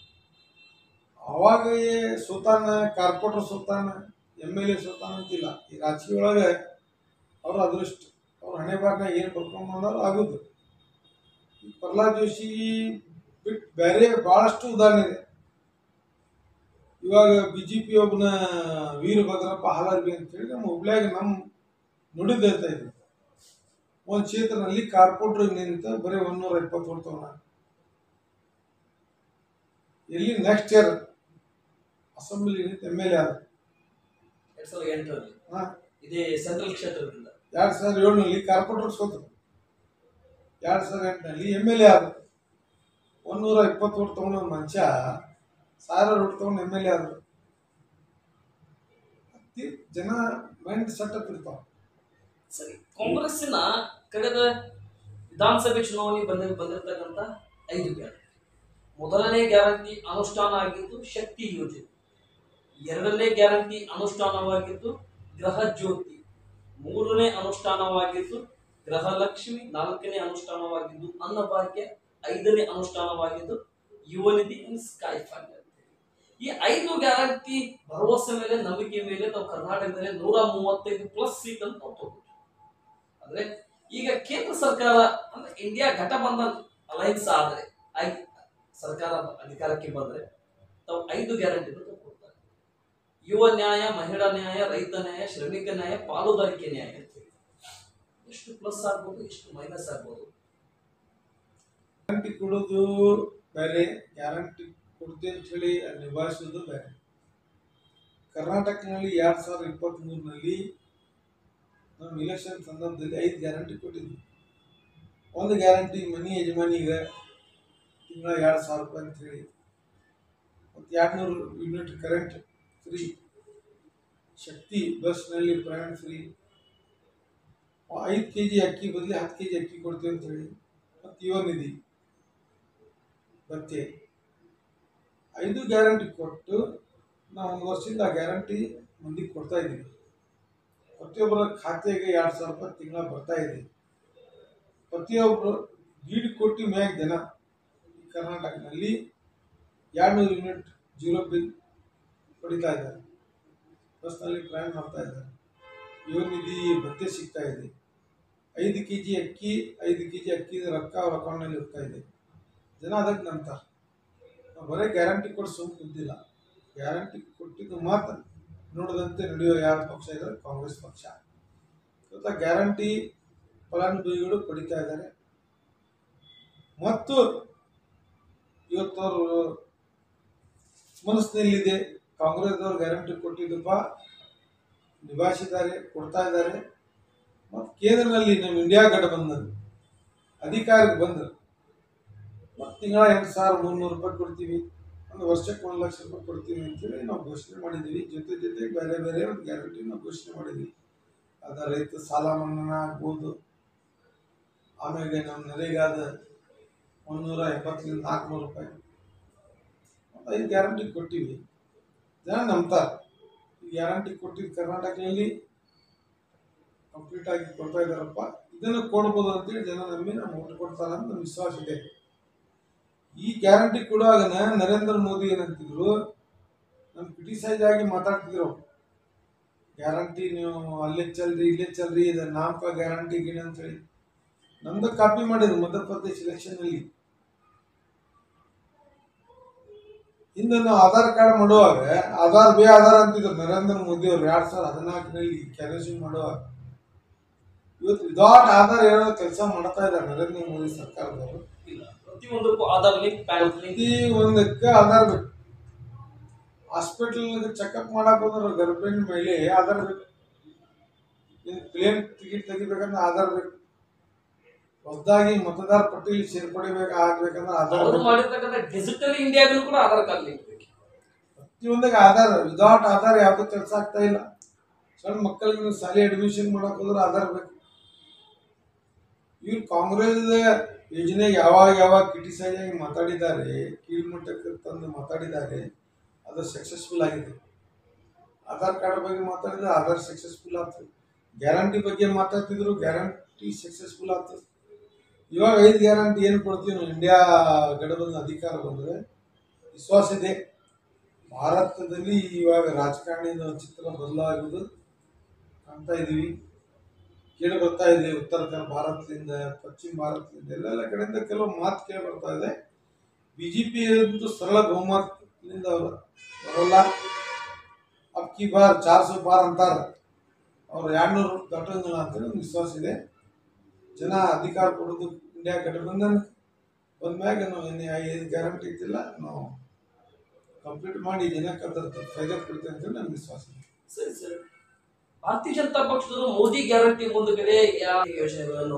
ಅವಾಗ ಸೋತಾನ ಕಾರ್ಪೊರೇಟರ್ ಸೋತಾನ ಎಮ್ ಎಲ್ ಎ ಸೋತಾನ ಅಂತಿಲ್ಲ ಈ ರಾಜಕೀಯ ಒಳಗೆ ಅವ್ರ ಅದೃಷ್ಟ ಅವ್ರ ಹಣೆ ಬಾರ್ನಾಗ ಏನು ಬರ್ಕೊಂಡು ಬಂದಾರ ಆಗೋದು ಈ ಪ್ರಹ್ಲಾದ್ ಜೋಶಿ ಬಿಟ್ಟು ಬೇರೆ ಭಾಳಷ್ಟು ಉದಾಹರಣೆ ಇದೆ ಇವಾಗ ಬಿ ಜೆ ಪಿ ಒಬ್ಬನ ವೀರಭದ್ರಪ್ಪ ಹಾಲರ್ಬಿ ಅಂತೇಳಿ ನಮ್ಮ ಹುಬ್ಳ್ಯಾಗ ನಮ್ಮ ನುಡಿದು ಹೇಳ್ತಾ ಇದ್ರು ಒಂದು ಕ್ಷೇತ್ರದಲ್ಲಿ ಕಾರ್ಪೊರೇಟರ್ ನಿಂತ ಬರೀ ಒಂದೂರ ಇಪ್ಪತ್ತು ಕೊಡ್ತಾವ ಎಲ್ಲಿ ನೆಕ್ಸ್ಟ್ ಇಯರ್ ಅಸೆಂಬ್ಲಿ ನಿಂತ ಎಮ್ ಎಲ್ ಎ ಆದ ಎರಡ್ ಸಾವಿರದ ಎಂಟರಲ್ಲಿ ಹಾಂ ಇದೇ ಸೆಂಟ್ರಲ್ ಕ್ಷೇತ್ರದಿಂದ ಎರಡು ಸಾವಿರದ ಏಳನಲ್ಲಿ ಕಾರ್ಪೊರೇಟರ್ ಸೋತರು ಎರಡು ಸಾವಿರದ ಎಂಟನಲ್ಲಿ ಎಮ್ ಎಲ್ ಎ ಆದ ಒಂದೂರ ಇಪ್ಪತ್ತು ಓಟ್ ತೊಗೊಂಡು ಒಂದು ಮನುಷ್ಯ ಸಾವಿರ ಓಟ್ ತೊಗೊಂಡು ಎಮ್ ಎಲ್ ಎ ಆದರು ಅತಿ ಜನ ಮೈಂಡ್ ಸೆಟಪ್ ಇರ್ತಾವ ಸರಿ ಕಾಂಗ್ರೆಸ್ಸಿನ ಕಳೆದ ವಿಧಾನಸಭೆ ಚುನಾವಣೆ ಬಂದ ಬಂದಿರತಕ್ಕಂಥ ಐದು ಗ್ಯಾರಂಟಿ ಮೊದಲನೇ ಗ್ಯಾರಂಟಿ ಅನುಷ್ಠಾನ ಆಗಿದ್ದು ಶಕ್ತಿ ಯೋಜನೆ ಎರಡನೇ ಗ್ಯಾರಂಟಿ ಅನುಷ್ಠಾನವಾಗಿದ್ದು ಗೃಹ ಜ್ಯೋತಿ ಮೂರನೇ ಅನುಷ್ಠಾನವಾಗಿದ್ದು ಗೃಹಲಕ್ಷ್ಮಿ ನಾಲ್ಕನೇ ಅನುಷ್ಠಾನವಾಗಿದ್ದು ಅನ್ನಭಾಗ್ಯ ಐದನೇ ಅನುಷ್ಠಾನವಾಗಿದ್ದು ಯುವ ನಿಧಿ ಸ್ಕೈ ಫಂಡ್ ಅಂತೇಳಿ. ಈ ಐದು ಗ್ಯಾರಂಟಿ ಭರವಸೆ ಮೇಲೆ ನಂಬಿಕೆ ಮೇಲೆ ನಾವು ಕರ್ನಾಟಕದಲ್ಲಿ ನೂರ ಮೂವತ್ತೈದು ಪ್ಲಸ್ ಸೀಟ್ ಅಂತ ನಾವು ತಗೊಂಡ್ವಿ ಅಂದ್ರೆ ಈಗ ಕೇಂದ್ರ ಸರ್ಕಾರ ಅಂದ್ರೆ ಇಂಡಿಯಾ ಘಟಬಂಧನ್ ಅಲೈನ್ಸ್ ಆದ್ರೆ ಐ ಸರ್ಕಾರ ಅಧಿಕಾರಕ್ಕೆ ಬಂದ್ರೆ ತಾವು ಐದು ಗ್ಯಾರಂಟಿ ಕೊಡ್ತಾರೆ ಯುವ ನ್ಯಾಯ ಮಹಿಳಾ ನ್ಯಾಯ ರೈತ ನ್ಯಾಯ ಶ್ರಮಿಕ ನ್ಯಾಯ ಪಾಲುದಾರಿಕೆ ನ್ಯಾಯ ಅಂತ ಹೇಳಿ ಎಷ್ಟು ಪ್ಲಸ್ ಆಗ್ಬೋದು ಎಷ್ಟು ಮೈನಸ್ ಆಗ್ಬೋದು ಗ್ಯಾರಂಟಿ ಕೊಡೋದು ಬೇರೆ ಗ್ಯಾರಂಟಿ ಕೊಡ್ತೀವಿ ಅಂತ ಹೇಳಿ ಅದ್ ನಿಭಾಯಿಸೋದು ಬೇರೆ ಕರ್ನಾಟಕನಲ್ಲಿ ಎರಡು ಸಾವಿರದ ಇಪ್ಪತ್ತ್ಮೂರರಲ್ಲಿ ನಮ್ಮ ಇಲೆಕ್ಷನ್ ಸಂದರ್ಭದಲ್ಲಿ ಐದು ಗ್ಯಾರಂಟಿ ಕೊಟ್ಟಿದ್ವಿ ಒಂದು ಗ್ಯಾರಂಟಿ ಮನಿ ಯಜಮಾನಿಗೆ ತಿಂಗಳ ಎರಡು ಸಾವಿರ ರೂಪಾಯಿ ಅಂತ ಹೇಳಿ ಮತ್ತು ಎರಡುನೂರು ಯೂನಿಟ್ ಕರೆಂಟ್ ಫ್ರೀ ಶಕ್ತಿ ಬಸ್ನಲ್ಲಿ ಪ್ರಯಾಣ ಫ್ರೀ ಐದು ಕೆ ಜಿ ಅಕ್ಕಿ ಬದಲಿ ಹತ್ತು ಕೆ ಜಿ ಅಕ್ಕಿ ಕೊಡ್ತೀವಿ ಅಂತ ಹೇಳಿ ಮತ್ತು ಯುವ ನಿಧಿ ಮತ್ತೆ ಐದು ಗ್ಯಾರಂಟಿ ಕೊಟ್ಟು ನಾವು ಒಂದು ವರ್ಷದಿಂದ ಆ ಗ್ಯಾರಂಟಿ ಮಂದಿಗೆ ಕೊಡ್ತಾ ಇದ್ದೀವಿ ಪ್ರತಿಯೊಬ್ಬರ ಖಾತೆಗೆ ಎರಡು ಸಾವಿರ ರೂಪಾಯಿ ತಿಂಗಳ ಬರ್ತಾ ಇದೆ ಪ್ರತಿಯೊಬ್ಬರು ದೀಡ್ ಕೋಟಿ ಮ್ಯಾಗ ಜನ ಈ ಕರ್ನಾಟಕದಲ್ಲಿ ಎರಡುನೂರು ಯೂನಿಟ್ ಜೀರೋ ಬಿಲ್ ಪಡಿತಾ ಇದ್ದಾರೆ ಬಸ್ನಲ್ಲಿ ಪ್ರಯಾಣ ಮಾಡ್ತಾ ಇದ್ದಾರೆ ಯುವ ನಿಧಿ ಭತ್ಯೆ ಸಿಗ್ತಾ ಇದೆ ಐದು ಕೆ ಜಿ ಅಕ್ಕಿ ಐದು ಕೆ ಜಿ ಅಕ್ಕಿ ರೊಕ್ಕ ಅವ್ರ ಅಕೌಂಟ್ನಲ್ಲಿ ಹೋಗ್ತಾ ಇದೆ ಜನ ಅದಕ್ಕೆ ನಂಬ್ತಾರೆ ನಾವು ಬರೀ ಗ್ಯಾರಂಟಿ ಕೊಟ್ಟು ಸುಮ್ಮನೆ ಕುಂತಿಲ್ಲ ಗ್ಯಾರಂಟಿ ಕೊಟ್ಟಿದ್ದು ಮಾತ್ರ ನೋಡದಂತೆ ನಡೆಯುವ ಯಾವ ಪಕ್ಷ ಇದ್ದಾರೆ ಕಾಂಗ್ರೆಸ್ ಪಕ್ಷ ಇವತ್ತು ಗ್ಯಾರಂಟಿ ಫಲಾನುಭವಿಗಳು ಪಡಿತಾ ಇದ್ದಾರೆ ಮತ್ತು ಇವತ್ತವರು ಮನಸ್ಸಿನಲ್ಲಿದೆ ಕಾಂಗ್ರೆಸ್ದವ್ರು ಗ್ಯಾರಂಟಿ ಕೊಟ್ಟಿದ್ದಪ್ಪ ನಿಭಾಯಿಸಿದ್ದಾರೆ ಕೊಡ್ತಾ ಇದ್ದಾರೆ ಮತ್ತು ಕೇಂದ್ರದಲ್ಲಿ ನಮ್ಮ ಇಂಡಿಯಾ ಗಠಬಂಧನ್ ಅಧಿಕಾರಕ್ಕೆ ಬಂದರು ಮತ್ತು ತಿಂಗಳ ಎಂಟು ಸಾವಿರ ಮುನ್ನೂರು ರೂಪಾಯಿ ಕೊಡ್ತೀವಿ ಒಂದು ವರ್ಷಕ್ಕೆ ಒಂದು ಲಕ್ಷ ರೂಪಾಯಿ ಕೊಡ್ತೀವಿ ಅಂತೇಳಿ ನಾವು ಘೋಷಣೆ ಮಾಡಿದ್ದೀವಿ ಜೊತೆ ಜೊತೆ ಬೇರೆ ಬೇರೆ ಒಂದು ಗ್ಯಾರಂಟಿ ನಾವು ಘೋಷಣೆ ಮಾಡಿದ್ದೀವಿ ಅದ ರೈತ ಸಾಲ ಮನ್ನಾ ಆಗ್ಬೋದು ಆಮೇಲೆ ನಮ್ಮ ನರೇಗಾದ ಮುನ್ನೂರ ಎಂಬತ್ತರಿಂದ ನಾಲ್ಕುನೂರು ರೂಪಾಯಿ ಒಂದು ಐದು ಗ್ಯಾರಂಟಿ ಕೊಟ್ಟಿವಿ ಜನ ನಂಬ್ತಾರೆ ಈ ಗ್ಯಾರಂಟಿ ಕೊಟ್ಟಿದ್ದು ಕರ್ನಾಟಕದಲ್ಲಿ ಕಂಪ್ಲೀಟ್ ಆಗಿ ಕೊಡ್ತಾ ಇದ್ದಾರಪ್ಪ ಇದನ್ನು ಕೊಡ್ಬೋದು ಅಂತೇಳಿ ಜನ ನಂಬಿ ನಾವು ಓಟ್ ಕೊಡ್ತಾರೆ ಅಂತ ವಿಶ್ವಾಸ ಇದೆ ಈ ಗ್ಯಾರಂಟಿ ಕೊಡುವಾಗ ನರೇಂದ್ರ ಮೋದಿ ಏನಂತಿದ್ರು ನಮ್ಮ ಕ್ರಿಟಿಸೈಸ್ ಆಗಿ ಮಾತಾಡ್ತಿದ್ರು ಗ್ಯಾರಂಟಿ ನೀವು ಅಲ್ಲೇ ಚಲ್ರಿ ಇಲ್ಲೇ ಚಲ್ರಿ ಇದು ನಾಮಕ ಗ್ಯಾರಂಟಿ ಗಿಣ ಅಂತೇಳಿ ನಮ್ದು ಕಾಪಿ ಮಾಡಿದ್ರು ಮಧ್ಯಪ್ರದೇಶ್ ಎಲೆಕ್ಷನ್ ಅಲ್ಲಿ ಹಿಂದೆ ನಾವು ಆಧಾರ್ ಕಾರ್ಡ್ ಮಾಡುವಾಗ ಆಧಾರ್ ಬೇ ಆಧಾರ್ ಅಂತಿದ್ರು ನರೇಂದ್ರ ಮೋದಿ ಅವರು ಎರಡ್ ಸಾವಿರದ ಹದಿನಾಲ್ಕರಲ್ಲಿ ಕ್ಯಾನ್ವಸಿಂಗ್ ಮಾಡುವಾಗ ಇವತ್ತು ವಿದೌಟ್ ಆಧಾರ್ ಏನೋ ಕೆಲಸ ಮಾಡ್ತಾ ಇದ್ದಾರೆ ನರೇಂದ್ರ ಮೋದಿ ಸರ್ಕಾರದವರು ಇಲ್ಲ ಪ್ರತಿಯೊಂದಕ್ಕೂ ಆಧಾರ್ ಲಿಂಕ್ ಪ್ಯಾನ್ ಲಿಂಕ್ ಪ್ರತಿ ಒಂದಕ್ಕೆ ಆಧಾರ್ ಬೇಕು ಹಾಸ್ಪಿಟಲ್ ಚೆಕಪ್ ಮಾಡಕ್ ಹೋದ್ರೆ ಗರ್ಭಿಣಿ ಮಹಿಳೆ ಆಧಾರ್ ಬೇಕು ಪ್ಲೇನ್ ಟಿಕೆಟ್ ತೆಗಿಬೇಕಂದ್ರೆ ಆಧಾರ್ ಬೇಕು ಹೊಸದಾಗಿ ಮತದಾರ ಪಟ್ಟಿಯಲ್ಲಿ ಸೇರ್ಪಡಿಬೇಕು ಆಗ್ಬೇಕಂದ್ರೆ ಆಧಾರ್ ಅವರು ಬೇಕು ಮಾಡಿರ್ತಕ್ಕಂಥ ಡಿಜಿಟಲ್ ಇಂಡಿಯಾಗೂ ಕೂಡ ಆಧಾರ್ ಕಾರ್ಡ್ ಲಿಂಕ್ ಬೇಕು ಪ್ರತಿಯೊಂದಕ್ಕೆ ಆಧಾರ್ ವಿದೌಟ್ ಆಧಾರ್ ಯಾವ್ದು ಕೆಲಸ ಆಗ್ತಾ ಇಲ್ಲ ಸಣ್ಣ ಮಕ್ಕಳಿಗೆ ನೀವು ಶಾಲೆ ಅಡ್ಮಿಷನ್ ಮಾಡಕ್ ಹೋದ್ರೆ ಆಧಾರ್ ಬೇಕು ಇವ್ರು ಕಾಂಗ್ರೆಸ್ ಯೋಜನೆ ಯಾವಾಗ ಯಾವಾಗ ಕ್ರಿಟಿಸೈಸ್ ಆಗಿ ಮಾತಾಡಿದ್ದಾರೆ ಕೀಳ್ಮಟ್ಟಕ್ಕೆ ತಂದು ಮಾತಾಡಿದ್ದಾರೆ ಅದು ಸಕ್ಸಸ್ಫುಲ್ ಆಗಿದೆ ಆಧಾರ್ ಕಾರ್ಡ್ ಬಗ್ಗೆ ಮಾತಾಡಿದ್ರೆ ಆಧಾರ್ ಸಕ್ಸಸ್ಫುಲ್ ಆಯ್ತು ಗ್ಯಾರಂಟಿ ಬಗ್ಗೆ ಮಾತಾಡ್ತಿದ್ರು ಗ್ಯಾರಂಟಿ ಸಕ್ಸಸ್ಫುಲ್ ಆಯ್ತು ಇವಾಗ ಐದು ಗ್ಯಾರಂಟಿ ಏನು ಕೊಡ್ತೀವಿ ನಾವು ಇಂಡಿಯಾ ಗಡಬಂದ ಅಧಿಕಾರ ಬಂದರೆ ವಿಶ್ವಾಸ ಇದೆ ಭಾರತದಲ್ಲಿ ಇವಾಗ ರಾಜಕಾರಣಿಯ ಚಿತ್ರ ಬದಲಾಗುವುದು ಕಾಣ್ತಾ ಇದ್ದೀವಿ ಕೇಳಿ ಬರ್ತಾ ಇದೆ ಉತ್ತರ ಕನ್ನಡ ಭಾರತದಿಂದ ಪಶ್ಚಿಮ ಭಾರತದಿಂದ ಎಲ್ಲೆಲ್ಲ ಕಡೆಯಿಂದ ಕೆಲವು ಮಾತು ಕೇಳಿ ಬರ್ತಾ ಇದೆ ಬಿ ಜೆ ಪಿ ಅಂತೂ ಸರಳ ಬಹುಮತದಿಂದ ಅವರು ಬರೋಲ್ಲ ಅಕ್ಕಿ ಬಾರ್ ಚಾರ್ ಸौ ಬಾರ್ ಅಂತಾರ ಅವ್ರು ಎರಡ್ನೂರು ದಾಟೋಂಗಿಲ್ಲ ಅಂತೇಳಿ ಒಂದು ವಿಶ್ವಾಸ ಇದೆ ಜನ ಅಧಿಕಾರ ಕೊಡೋದು ಇಂಡಿಯಾ ಗಠಬಂಧನ್ ಬಂದ್ಮ್ಯಾಗ ನಾವು ಏನು ಐದು ಗ್ಯಾರಂಟಿ ಇದ್ದಿಲ್ಲ ನಾವು ಕಂಪ್ಲೀಟ್ ಮಾಡಿ ಜನಕ್ಕೆ ಅದ್ರ ಫೈದಾ ಕೊಡ್ತೇವೆ ಅಂತೇಳಿ ನನ್ನ ವಿಶ್ವಾಸ ಇದೆ ಸರಿ ಸರಿ ಭಾರತೀಯ ಜನತಾ ಪಕ್ಷದವರು ಮೋದಿ ಗ್ಯಾರಂಟಿ ಮುಂದುಗಡೆ ಯಾವ ಯೋಜನೆಗಳನ್ನು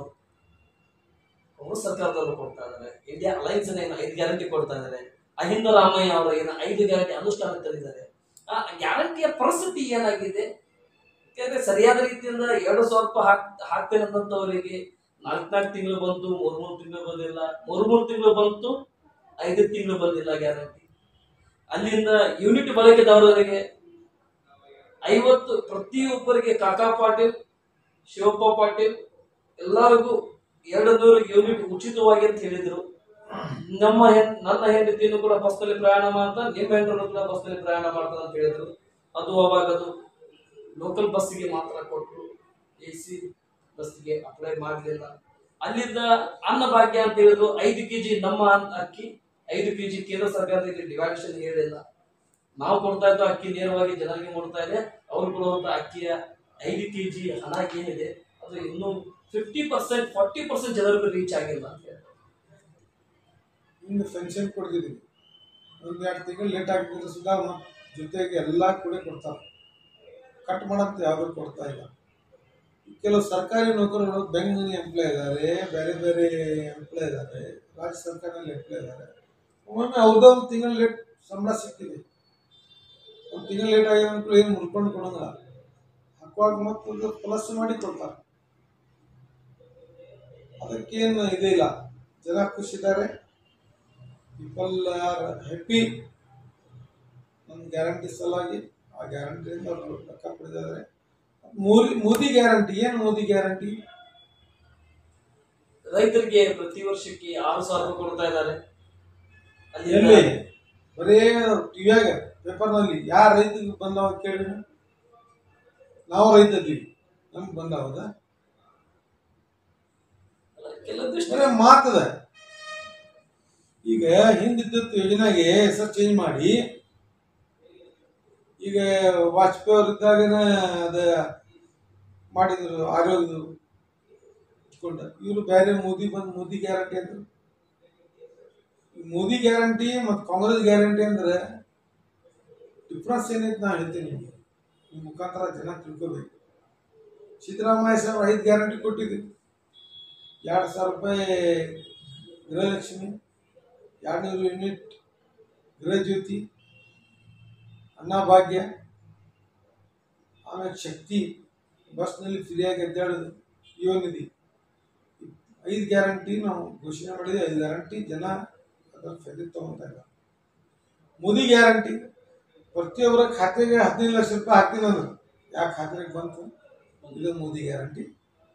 ಅವರು ಸರ್ಕಾರದವರು ಕೊಡ್ತಾ ಇದ್ದಾರೆ ಇಂಡಿಯಾ ಅಲೈನ್ಸ್ ಏನು ಐದು ಗ್ಯಾರಂಟಿ ಕೊಡ್ತಾ ಇದ್ದಾರೆ ಅಹಿಂದ ರಾಮಯ್ಯ ಅವರು ಏನು ಐದು ಗ್ಯಾರಂಟಿ ಅನುಷ್ಠಾನ ತಂದಿದ್ದಾರೆ ಆ ಗ್ಯಾರಂಟಿಯ ಪರಿಸ್ಥಿತಿ ಏನಾಗಿದೆ ಯಾಕಂದ್ರೆ ಸರಿಯಾದ ರೀತಿಯಿಂದ ಎರಡು ಸಾವಿರ ರೂಪಾಯಿ ಹಾಕ್ ಹಾಕ್ತೇನೆ ಅಂದಂತವರಿಗೆ ನಾಲ್ಕು ನಾಲ್ಕು ತಿಂಗಳು ಬಂತು ಮೂರ್ ಮೂರು ತಿಂಗಳು ಬಂದಿಲ್ಲ ಮೂರ್ ಮೂರು ತಿಂಗಳು ಬಂತು ಐದು ತಿಂಗಳು ಬಂದಿಲ್ಲ ಗ್ಯಾರಂಟಿ ಅಲ್ಲಿಂದ ಯೂನಿಟ್ ಬಳಕೆದಾರರಿಗೆ ಐವತ್ತು ಪ್ರತಿಯೊಬ್ಬರಿಗೆ ಕಾಕಾ ಪಾಟೀಲ್ ಶಿವಪ್ಪ ಪಾಟೀಲ್ ಎಲ್ಲರಿಗೂ ಎರಡು ನೂರು ಯೂನಿಟ್ ಉಚಿತವಾಗಿ ಅಂತ ಹೇಳಿದ್ರು ನಮ್ಮ ಹೆಣ್ ನನ್ನ ಹೆಂಡತಿಯನ್ನು ಕೂಡ ಬಸ್ನಲ್ಲಿ ಪ್ರಯಾಣ ಮಾಡ್ತಾ ನಿಮ್ಮ ಹೆಂಡರನ್ನು ಕೂಡ ಬಸ್ನಲ್ಲಿ ಪ್ರಯಾಣ ಮಾಡ್ತಾರೆ ಅಂತ ಹೇಳಿದ್ರು ಅದು ಅವಾಗ ಅದು ಲೋಕಲ್ ಬಸ್ಸಿಗೆ ಮಾತ್ರ ಕೊಟ್ಟರು ಎ ಸಿ ಬಸ್ಸಿಗೆ ಅಪ್ಲೈ ಮಾಡಲಿಲ್ಲ ಅಲ್ಲಿಂದ ಅನ್ನಭಾಗ್ಯ ಅಂತ ಹೇಳಿದ್ರು ಐದು ಕೆಜಿ ನಮ್ಮ ಅನ್- ಅಕ್ಕಿ ಐದು ಕೆಜಿ ಕೇಂದ್ರ ಸರ್ಕಾರದಲ್ಲಿ ಡಿವೈಡೇಷನ್ ಹೇಳಿಲ್ಲ ನಾವು ಕೊಡ್ತಾ ಇದ್ದ ಅಕ್ಕಿ ನೇರವಾಗಿ ಜನರಿಗೆ ಕೊಡ್ತಾ ಇದೆ ಅವ್ರು ಕೊಡುವಂತ ಅಕ್ಕಿಯ ಐದು ಕೆ ಜಿ ಹಣ ಏನಿದೆ ಅದು ಇನ್ನೂ ಫಿಫ್ಟಿ ಪರ್ಸೆಂಟ್ ಫಾರ್ಟಿ ಪರ್ಸೆಂಟ್ ಜನರಿಗೆ ರೀಚ್ ಆಗಿಲ್ಲ ಅಂತ ಹೇಳ್ತಾರೆ ಇನ್ನು ಪೆನ್ಷನ್ ಕೊಡ್ತಿದ್ದೀವಿ ಒಂದು ಎರಡು ತಿಂಗಳು ಲೇಟ್ ಆಗಿದ್ರೆ ಸುಧಾ ಮತ್ತೆ ಜೊತೆಗೆ ಎಲ್ಲ ಕೂಡ ಕೊಡ್ತಾರೆ ಕಟ್ ಮಾಡಂತ ಯಾವುದು ಕೊಡ್ತಾ ಇಲ್ಲ ಕೆಲವು ಸರ್ಕಾರಿ ನೌಕರರು ಬೆಂಗಳೂರು ಎಂಪ್ಲಾಯ್ ಇದ್ದಾರೆ ಬೇರೆ ಬೇರೆ ಎಂಪ್ಲಾಯ್ ಇದ್ದಾರೆ ರಾಜ್ಯ ಸರ್ಕಾರದಲ್ಲಿ ಎಂಪ್ಲಾಯ್ ಇದ್ದಾರೆ ಒಮ್ಮೊಮ್ಮೆ ಅವ್ರದ್ದು ಒಂದು ತಿಂಗಳು ಲೇಟ್ ಸಂಬಳ ಸಿಕ್ಕಿದೆ ಒಂದು ತಿಂಗಳು ಲೇಟ್ ಆಗಿದೆ ಅಂತ ಏನು ಮುರ್ಕೊಂಡು ಕೊಡೋಂಗಿಲ್ಲ ಹಾಕುವಾಗ ಮತ್ತು ಪ್ಲಸ್ ಮಾಡಿ ಕೊಡ್ತಾರೆ ಅದಕ್ಕೇನು ಇದೇ ಇಲ್ಲ ಜನ ಖುಷಿದ್ದಾರೆ ಪೀಪಲ್ ಆರ್ ಹ್ಯಾಪಿ ನಮ್ಮ ಗ್ಯಾರಂಟಿ ಸಲುವಾಗಿ ಆ ಗ್ಯಾರಂಟಿಯಿಂದ ಅವರು ಲೆಕ್ಕ ಪಡೆದಿದ್ದಾರೆ ಮೋದಿ ಮೋದಿ ಗ್ಯಾರಂಟಿ ಏನು ಮೋದಿ ಗ್ಯಾರಂಟಿ ರೈತರಿಗೆ ಪ್ರತಿ ವರ್ಷಕ್ಕೆ ಆರು ಸಾವಿರ ರೂಪಾಯಿ ಕೊಡ್ತಾ ಇದ್ದಾರೆ ಎಲ್ಲಿ ಅಲ್ಲಿ ಬರೇ ಟಿವಿಯಾಗ ಪೇಪರ್ನಲ್ಲಿ ಯಾರ ರೈತರಿಗೆ ಬಂದವ ಕೇಳಿ ನಾವು ರೈತ ಇದ್ದೀವಿ ನಮ್ಗೆ ಬಂದ ಹೌದಾ ಕೆಲವೊಂದಿಷ್ಟು ಬರೀ ಮಾತದ ಈಗ ಹಿಂದಿದ್ದದ್ದು ಯೋಜನೆಗೆ ಹೆಸರು ಚೇಂಜ್ ಮಾಡಿ ಈಗ ವಾಜಪೇಯಿ ಅವ್ರು ಇದ್ದಾಗನ ಅದ ಮಾಡಿದ್ರು ಆರೋಗ್ಯದು ಇಟ್ಕೊಂಡ ಇವರು ಬೇರೆ ಮೋದಿ ಬಂದು ಮೋದಿ ಗ್ಯಾರಂಟಿ ಅಂದ್ರು ಈ ಮೋದಿ ಗ್ಯಾರಂಟಿ ಮತ್ತು ಕಾಂಗ್ರೆಸ್ ಗ್ಯಾರಂಟಿ ಅಂದ್ರೆ ಡಿಫ್ರೆನ್ಸ್ ಏನೈತೆ ನಾ ಹೇಳ್ತೀನಿ ನಿಮಗೆ ಈ ಮುಖಾಂತರ ಜನ ತಿಳ್ಕೋಬೇಕು ಸಿದ್ದರಾಮಯ್ಯ ಸಾಹೇಬ್ ಐದು ಗ್ಯಾರಂಟಿ ಕೊಟ್ಟಿದ್ರು ಎರಡು ಸಾವಿರ ರೂಪಾಯಿ ಗೃಹಲಕ್ಷ್ಮಿ ಎರಡುನೂರು ಯೂನಿಟ್ ಗೃಹ ಜ್ಯೋತಿ ಅನ್ನಭಾಗ್ಯ ಆಮೇಲೆ ಶಕ್ತಿ ಬಸ್ನಲ್ಲಿ ಫ್ರೀಯಾಗಿ ಅಡ್ಡಾಡೋದು ಯುವ ನಿಧಿ ಐದು ಗ್ಯಾರಂಟಿ ನಾವು ಘೋಷಣೆ ಮಾಡಿದ್ವಿ ಐದು ಗ್ಯಾರಂಟಿ ಜನ ಅದರ ಫೈದೆ ತಗೊಂತಾ ಇಲ್ಲ ಮೋದಿ ಗ್ಯಾರಂಟಿ ಪ್ರತಿಯೊಬ್ಬರ ಖಾತೆಗೆ ಹದಿನೈದು ಲಕ್ಷ ರೂಪಾಯಿ ಹಾಕ್ತೀನಿ ಅಂದ್ರು ಯಾಕೆ ಖಾತೆಗೆ ಬಂತು ಇದು ಮೋದಿ ಗ್ಯಾರಂಟಿ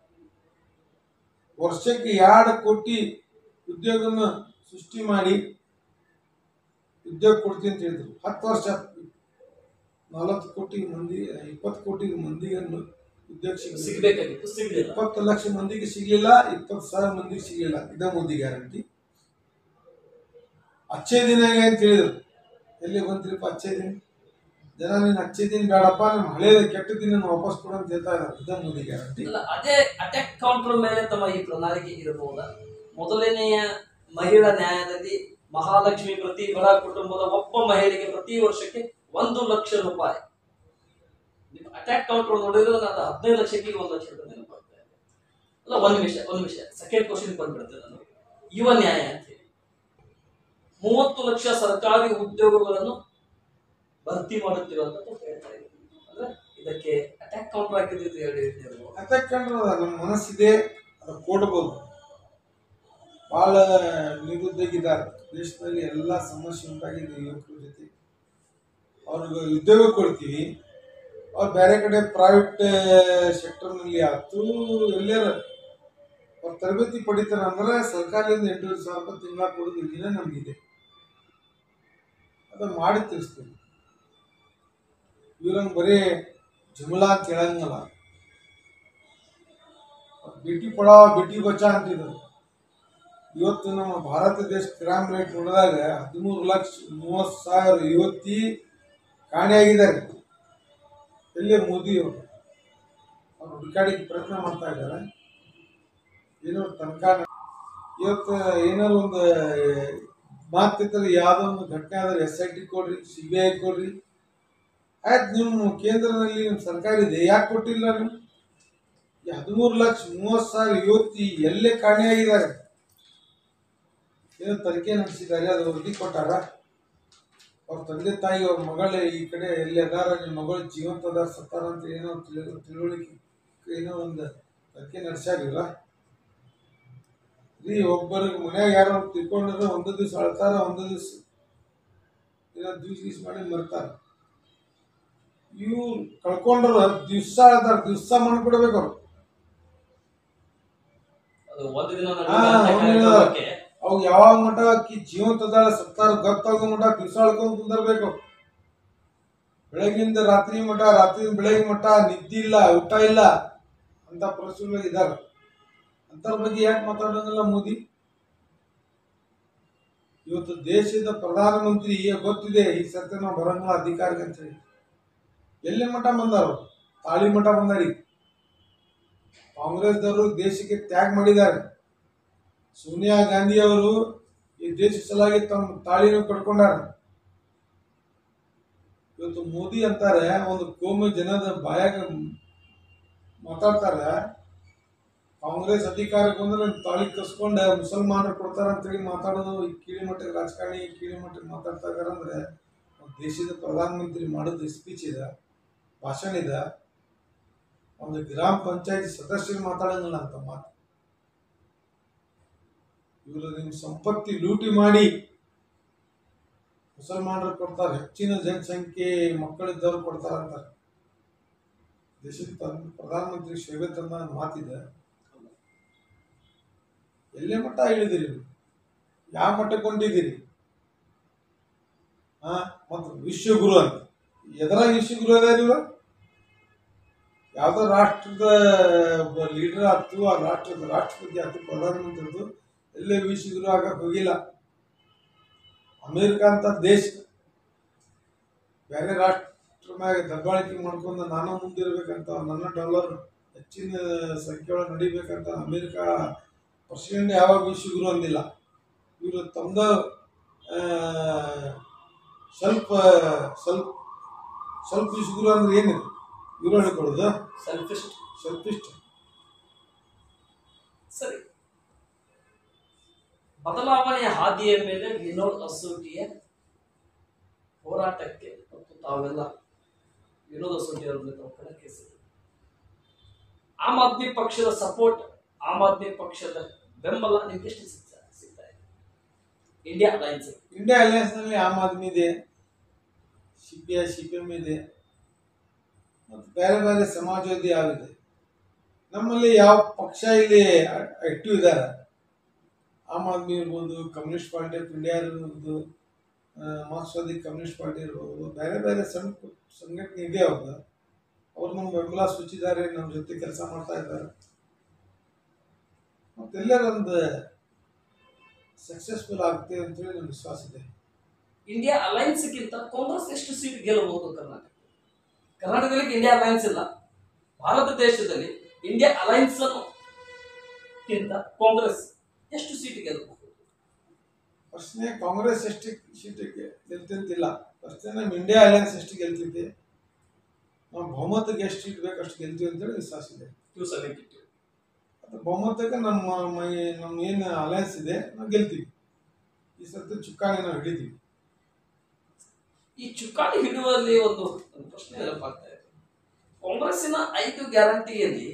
ವರ್ಷಕ್ಕೆ ಎರಡು ಕೋಟಿ ಉದ್ಯೋಗನ ಸೃಷ್ಟಿ ಮಾಡಿ ಉದ್ಯೋಗ ಕೊಡ್ತೀನಿ ಅಂತ ಹೇಳಿದ್ರು ಹತ್ತು ವರ್ಷ ನಲವತ್ತು ಕೋಟಿ ಮಂದಿ ಇಪ್ಪತ್ತು ಕೋಟಿ ಮಂದಿಗೆ ಉದ್ಯೋಗ ಸಿಗಲಿಲ್ಲ ಸಿಗ್ಬೇಕಾಗಿತ್ತು ಸಿಗ್ಲಿಲ್ಲ ಇಪ್ಪತ್ತು ಲಕ್ಷ ಮಂದಿಗೆ ಸಿಗ್ಲಿಲ್ಲ ಇಪ್ಪತ್ತು ಸಾವಿರ ಮಂದಿಗೆ ಸಿಗ್ಲಿಲ್ಲ ಇದ ಮೋದಿ ಗ್ಯಾರಂಟಿ ಅಚ್ಚೇ ದಿನ ಅಂತ ಹೇಳಿದ್ರು ಎಲ್ಲಿ ಬಂದ್ರಿಪ್ಪ ಅಚ್ಚೇ ದಿನ ಜನ ನೀನು ಅಚ್ಚೇ ದಿನ ಬೇಡಪ್ಪ ನಮ್ಮ ಹಳೇದ ಕೆಟ್ಟ ದಿನ ವಾಪಸ್ ಕೊಡು ಅಂತ ಹೇಳ್ತಾ ಇದ್ದಾರೆ ಇದ ಮೋದಿ ಗ್ಯಾರಂಟಿ ಅಲ್ಲ ಅದೇ ಅಟ್ಯಾಕ್ ಕೌಂಟರ್ ಮೇಲೆ ತಮ್ಮ ಈ ಪ್ರಣಾಳಿಕೆ ಇರಬಹುದಾ ಮೊದಲನೆಯ ಮಹಿಳಾ ನ್ಯಾಯದಲ್ಲಿ ಮಹಾಲಕ್ಷ್ಮಿ ಪ್ರತಿ ಬಡ ಕುಟುಂಬದ ಒಬ್ಬ ಮಹಿಳೆಗೆ ಪ್ರತಿ ವರ್ಷಕ್ಕೆ ಒಂದು ಲಕ್ಷ ರೂಪಾಯಿ ಅಟ್ಯಾಕ್ ಕೌಂಟರ್ ನೋಡಿದ್ರೆ ನಾನು ಹದಿನೈದು ಲಕ್ಷಕ್ಕೆ ಒಂದು ಲಕ್ಷ ರೂಪಾಯಿ ನೆನಪಾಗ್ತಾ ಇದೆ ಅಲ್ಲ ಒಂದು ನಿಮಿಷ ಒಂದು ನಿಮಿಷ ಸೆಕೆಂಡ್ ಕ್ವಶನ್ ಬಂದ್ಬಿಡ್ತೇನೆ ನಾನು ಯುವ ನ್ಯಾಯ ಅಂತ ಹೇಳಿ ಮೂವತ್ತು ಲಕ್ಷ ಸರ್ಕಾರಿ ಉದ್ಯೋಗಗಳನ್ನು ಭರ್ತಿ ಮಾಡುತ್ತೀವಿ ಅಂತ ಹೇಳ್ತಾ ಇದ್ದೀನಿ ಅಂದ್ರೆ ಇದಕ್ಕೆ ಅಟ್ಯಾಕ್ ಕೌಂಟರ್ ಹಾಕಿದ್ದು ಹೇಳಿ ಹೇಳ್ಬೋದು. ಅದಕ್ಕಂದ್ರೆ ನಮ್ಮ ಮನಸ್ಸಿದೆ ಅದು ಕೊಡ್ಬೋದು ಭಾಳ ನಿರುದ್ಯೋಗಿದ್ದಾರೆ ದೇಶದಲ್ಲಿ ಎಲ್ಲ ಸಮಸ್ಯೆ ಉಂಟಾಗಿದೆ ಯುವಕರ ಜೊತೆ ಅವ್ರಿಗೆ ಉದ್ಯೋಗ ಕೊಡ್ತೀವಿ ಅವ್ರು ಬೇರೆ ಕಡೆ ಪ್ರೈವೇಟ್ ಸೆಕ್ಟರ್ನಲ್ಲಿ ಆಯ್ತು ಎಲ್ಲಾರ ಅವ್ರು ತರಬೇತಿ ಪಡಿತಾರೆ ಅಂದ್ರೆ ಸರ್ಕಾರದಿಂದ ಎಂಟೂವರೆ ಸಾವಿರ ರೂಪಾಯಿ ತಿಂಗಳ ಕೊಡೋದು ಯೋಜನೆ ನಮಗಿದೆ ಅದನ್ನ ಮಾಡಿ ತಿಳಿಸ್ತೀವಿ ಇವ್ರಂಗೆ ಬರೀ ಜುಮ್ಲಾ ಅಂತ ಹೇಳಂಗಲ್ಲ ಬೇಟಿ ಪಡಾವ ಬೇಟಿ ಬಚಾ ಅಂತಿದ್ರು ಇವತ್ತು ನಮ್ಮ ಭಾರತ ದೇಶ ಕ್ರೈಮ್ ರೇಟ್ ನೋಡಿದಾಗ ಹದಿಮೂರು ಲಕ್ಷ ಮೂವತ್ತು ಸಾವಿರ ಯುವತಿ ಕಾಣೆಯಾಗಿದ್ದಾರೆ ಎಲ್ಲಿ ಮೋದಿ ಅವರು ಅವ್ರು ಹುಡುಕಾಡಿಗೆ ಪ್ರಯತ್ನ ಮಾಡ್ತಾ ಇದ್ದಾರೆ ಏನೋ ತನಕ ಇವತ್ತು ಏನಾದ್ರು ಒಂದು ಮಾತಿದ್ರೆ ಯಾವುದೋ ಒಂದು ಘಟನೆ ಆದ್ರೆ ಎಸ್ ಐ ಟಿ ಕೊಡ್ರಿ ಸಿ ಬಿ ಐ ಕೊಡ್ರಿ ಆಯ್ತು ನಿಮ್ಮ ಕೇಂದ್ರದಲ್ಲಿ ನಿಮ್ಮ ಸರ್ಕಾರ ಇದೆ ಯಾಕೆ ಕೊಟ್ಟಿಲ್ಲ ನೀವು ಈ ಹದಿಮೂರು ಲಕ್ಷ ಮೂವತ್ತು ಸಾವಿರ ಯುವತಿ ಎಲ್ಲೇ ಕಾಣೆಯಾಗಿದ್ದಾರೆ ಏನೋ ತನಿಖೆ ನಡೆಸಿದ್ದಾರೆ ಅದು ವರದಿ ಕೊಟ್ಟಾರ ಅವ್ರ ತಂದೆ ತಾಯಿ ಅವ್ರ ಮಗಳ ಈ ಕಡೆ ಎಲ್ಲಿ ಅದಾರ ನಿಮ್ಮ ಮಗಳು ಜೀವಂತ ಅದಾರ ಸತ್ತಾರ ಅಂತ ಏನೋ ತಿಳಿ- ತಿಳುವಳಿಕೆ ಏನೋ ಒಂದು ತನಿಖೆ ನಡೆಸ್ಯಾರಿಲ್ಲ ರೀ ಒಬ್ಬರಿಗೆ ಮನ್ಯಾಗ ಯಾರೋ ತಿಳ್ಕೊಂಡ್ರೆ ಒಂದು ದಿವಸ ಅಳ್ತಾರ ಒಂದು ದಿವಸ ಏನೋ ದಿವ್ಸ ಗೀಸ್ ಮಾಡಿ ಮರ್ತಾರ ಇವ್ರು ಕಳ್ಕೊಂಡ್ರ ದಿವ್ಸ ಅಳ್ತಾರ ದಿವ್ಸ ಮಾಡ್ಕೊಡ್ಬೇಕು ಅವ್ರು ಅದು ಒಂದು ದಿನ ಹಾ, ಒಂದು ದಿನ. ಕಾರ್ಯಕ್ರಮಕ್ಕೆ ಅವ್ ಯಾವಾಗ ಮಟ ಆಕಿ ಜೀವಂತ ಅದಾಳ ಸತ್ತಾರ ಗೊತ್ತಾಗೋ ಮಟ ದಿವಸ ಅಳ್ಕೊಂಡ್ ಕುಂದರ್ಬೇಕು ಬೆಳಗಿಂದ ರಾತ್ರಿ ಮಟ ರಾತ್ರಿ ಬೆಳಗ್ಗೆ ಮಟ ನಿದ್ದೆ ಇಲ್ಲ ಊಟ ಇಲ್ಲ ಅಂತ ಪರಿಸ್ಥಿತಿ ಇದಾರ ಅಂತರ ಬಗ್ಗೆ ಯಾಕೆ ಮಾತಾಡೋಂಗಿಲ್ಲ ಮೋದಿ ಇವತ್ತು ದೇಶದ ಪ್ರಧಾನಮಂತ್ರಿ ಗೊತ್ತಿದೆ ಈ ಸತ್ಯ ನಾವು ಬರಂಗಿಲ್ಲ ಅಧಿಕಾರಿಗೆ ಅಂತ ಹೇಳಿ ಎಲ್ಲಿ ಮಠ ಬಂದಾರು ತಾಳಿ ಮಠ ಬಂದಾರಿ ಕಾಂಗ್ರೆಸ್ದವರು ದೇಶಕ್ಕೆ ತ್ಯಾಗ ಮಾಡಿದ್ದಾರೆ ಸೋನಿಯಾ ಗಾಂಧಿ ಅವರು ಈ ದೇಶ ಸಲುವಾಗಿ ತಮ್ಮ ತಾಳಿನ ಕಟ್ಕೊಂಡಾರ ಇವತ್ತು ಮೋದಿ ಅಂತಾರೆ ಒಂದು ಕೋಮು ಜನದ ಬಾಯಾಗ ಮಾತಾಡ್ತಾರೆ ಕಾಂಗ್ರೆಸ್ ಅಧಿಕಾರಕ್ಕೆ ಬಂದ್ರೆ ನನ್ ತಾಳಿ ಕಸ್ಕೊಂಡು ಮುಸಲ್ಮಾನರು ಕೊಡ್ತಾರ ಅಂತೇಳಿ ಮಾತಾಡೋದು ಈ ಕೀಳಿ ಮಟ್ಟದ ರಾಜಕಾರಣಿ ಈ ಕೀಳಿ ಮಟ್ಟಕ್ಕೆ ಮಾತಾಡ್ತಾ ಇದಾರೆ ಅಂದ್ರೆ ಒಂದು ದೇಶದ ಪ್ರಧಾನಮಂತ್ರಿ ಮಾಡೋದು ಸ್ಪೀಚ್ ಇದೆ ಭಾಷಣ ಇದೆ ಒಂದು ಗ್ರಾಮ ಪಂಚಾಯತ್ ಸದಸ್ಯರು ಮಾತಾಡಂಗಿಲ್ಲ ಅಂತ ಮಾತು ಇವರು ನಿಮ್ಮ ಸಂಪತ್ತಿ ಲೂಟಿ ಮಾಡಿ ಮುಸಲ್ಮಾನರು ಕೊಡ್ತಾರೆ ಹೆಚ್ಚಿನ ಜನಸಂಖ್ಯೆ ಮಕ್ಕಳಿದ್ದವರು ಕೊಡ್ತಾರ ಅಂತಾರೆ ದೇಶದ ಪ್ರಧಾನ- ಪ್ರಧಾನಮಂತ್ರಿ ಶೋಭೆ ತಂದ ಮಾತಿದೆ ಎಲ್ಲೇ ಮಟ್ಟ ಇಳಿದಿರಿ ನೀವು? ಯಾವ ಮಟ್ಟಕ್ಕೆ ಕೊಂಡಿದ್ದೀರಿ ಹಾ ಮತ್ತು ವಿಶ್ವಗುರು ಅಂತ ಎದರಾಗ ವಿಶ್ವಗುರು ಅದ ನೀವು ಯಾವುದೋ ರಾಷ್ಟ್ರದ ಒಬ್ಬ ಲೀಡರ್ ಆಯ್ತು ಆ ರಾಷ್ಟ್ರದ ರಾಷ್ಟ್ರಪತಿ ಆಯ್ತು ಪ್ರಧಾನಮಂತ್ರಿದು ಎಲ್ಲೇ ವಿಶ್ವಗುರು ಆಗಕ್ಕೆ ಹೋಗಿಲ್ಲ ಅಮೇರಿಕ ಅಂತ ದೇಶ ಬೇರೆ ರಾಷ್ಟ್ರ ಮ್ಯಾಗ ದಬ್ಬಾಳಿಕೆ ಮಾಡ್ಕೊಂಡು ನಾನು ಮುಂದಿರ್ಬೇಕಂತ ನನ್ನ ಡಾಲರ್ ಹೆಚ್ಚಿನ ಸಂಖ್ಯೆಯೊಳಗೆ ನಡಿಬೇಕಂತ ಅಮೇರಿಕ ಪ್ರೆಸಿಡೆಂಟ್ ಯಾವಾಗ ವಿಶ್ವಗುರು ಅಂದಿಲ್ಲ ಇವರು ತಮ್ಮದ ಸ್ವಲ್ಪ ಸ್ವಲ್ಪ ಸ್ವಲ್ಪ ವಿಶ್ವಗುರು ಅಂದ್ರೆ ಏನಿದೆ ಇವರು ಹೇಳ್ಕೊಳ್ಳೋದು ಸೆಲ್ಫಿಸ್ಟ್ ಸ್ವಲ್ಪ ಇಷ್ಟ ಸರಿ ಬದಲಾವಣೆಯ ಹಾದಿಯ ಮೇಲೆ ವಿನೋದ್ ಅಸೋಟಿಯ ಹೋರಾಟಕ್ಕೆ ಮತ್ತು ತಾವೆಲ್ಲ ವಿನೋದ್ ಅಸೋಟಿ ಅವರ ಮೇಲೆ ತಾವು ಕಣಕ್ಕಿಳಿಸಿದ್ರು ಆಮ್ ಆದ್ಮಿ ಪಕ್ಷದ ಸಪೋರ್ಟ್ ಆಮ್ ಆದ್ಮಿ ಪಕ್ಷದ ಬೆಂಬಲ ನಿಮ್ಗೆ ಎಷ್ಟು ಸಿಗ್ತಾ ಸಿಗ್ತಾ ಇದೆ ಇಂಡಿಯಾ ಅಲೈನ್ಸ್ ಇಂಡಿಯಾ ಅಲಯನ್ಸ್ನಲ್ಲಿ ಆಮ್ ಆದ್ಮಿ ಇದೆ C P I C P M ಇದೆ ಮತ್ತು ಬೇರೆ ಬೇರೆ ಸಮಾಜವಾದಿ ಯಾವಿದೆ ನಮ್ಮಲ್ಲಿ ಯಾವ ಪಕ್ಷ ಇಲ್ಲಿ ಆಕ್ಟಿವ್ ಇದ್ದಾರೆ ಆಮ್ ಆದ್ಮಿ ಇರ್ಬೋದು ಕಮ್ಯುನಿಸ್ಟ್ ಪಾರ್ಟಿ ಆಫ್ ಇಂಡಿಯಾ ಇರ್ಬೋದು ಆ, ಮಾರ್ಕ್ಸ್ವಾದಿ ಕಮ್ಯುನಿಸ್ಟ್ ಪಾರ್ಟಿ ಇರ್ಬೋದು ಬೇರೆ ಬೇರೆ ಸಣ್ಣ ಪುಟ್ಟ ಸಂಘಟನೆ ಇದೆ ಅವ್ರದ್ದು ಅವ್ರು ನಮ್ಮ ಬೆಂಬಲ ಸೂಚಿದ್ದಾರೆ ನಮ್ಮ ಜೊತೆ ಕೆಲಸ ಮಾಡ್ತಾ ಇದ್ದಾರೆ ಮತ್ತೆಲ್ಲರೊಂದು ಸಕ್ಸಸ್ಫುಲ್ ಆಗುತ್ತೆ ಅಂತೇಳಿ ನನ್ನ ವಿಶ್ವಾಸ ಇದೆ ಇಂಡಿಯಾ ಅಲೈನ್ಸ್ಗಿಂತ ಕಾಂಗ್ರೆಸ್ ಎಷ್ಟು ಸೀಟ್ ಗೆಲ್ಲಬಹುದು ಕರ್ನಾಟಕ ಕರ್ನಾಟಕದಲ್ಲಿ ಇಂಡಿಯಾ ಅಲೈನ್ಸ್ ಇಲ್ಲ ಭಾರತ ದೇಶದಲ್ಲಿ ಇಂಡಿಯಾ ಅಲೈನ್ಸ್ ಗಿಂತ ಕಾಂಗ್ರೆಸ್ ಎಷ್ಟು ಸೀಟ್ ಗೆಲ್ಲಬಹುದು ಪ್ರಶ್ನೆ ಕಾಂಗ್ರೆಸ್ ಎಷ್ಟು ಸೀಟ್ ಗೆಲ್ತಿಂತಿಲ್ಲ ಪ್ರಶ್ನೆ ನಮ್ಮ ಇಂಡಿಯಾ ಅಲಯನ್ಸ್ ಎಷ್ಟು ಗೆಲ್ತಿದ್ದೆ ನಾವು ಬಹುಮತಕ್ಕೆ ಎಷ್ಟು ಸೀಟ್ ಬೇಕು ಅಷ್ಟು ಗೆಲ್ತೀವಿ ಅಂತೇಳಿ ವಿಶ್ವಾಸ ಇದೆ ಟೂ ಸೆವೆಂಟಿ ಟು ಮತ್ತು ಬಹುಮತಕ್ಕೆ ನಮ್ಮ ಮೈ ನಮ್ಮ ಏನು ಅಲಯನ್ಸ್ ಇದೆ ನಾವು ಗೆಲ್ತೀವಿ ಈ ಸತಿ ಚುಕ್ಕಾಣಿ ನಾವು ಹಿಡಿತೀವಿ ಈ ಚುಕ್ಕಾಣಿ ಹಿಡುವಲ್ಲಿ ಒಂದು ಒಂದು ಪ್ರಶ್ನೆ ನೆನಪಾಗ್ತಾ ಇದೆ ಕಾಂಗ್ರೆಸ್ಸಿನ ಐದು ಗ್ಯಾರಂಟಿಯಲ್ಲಿ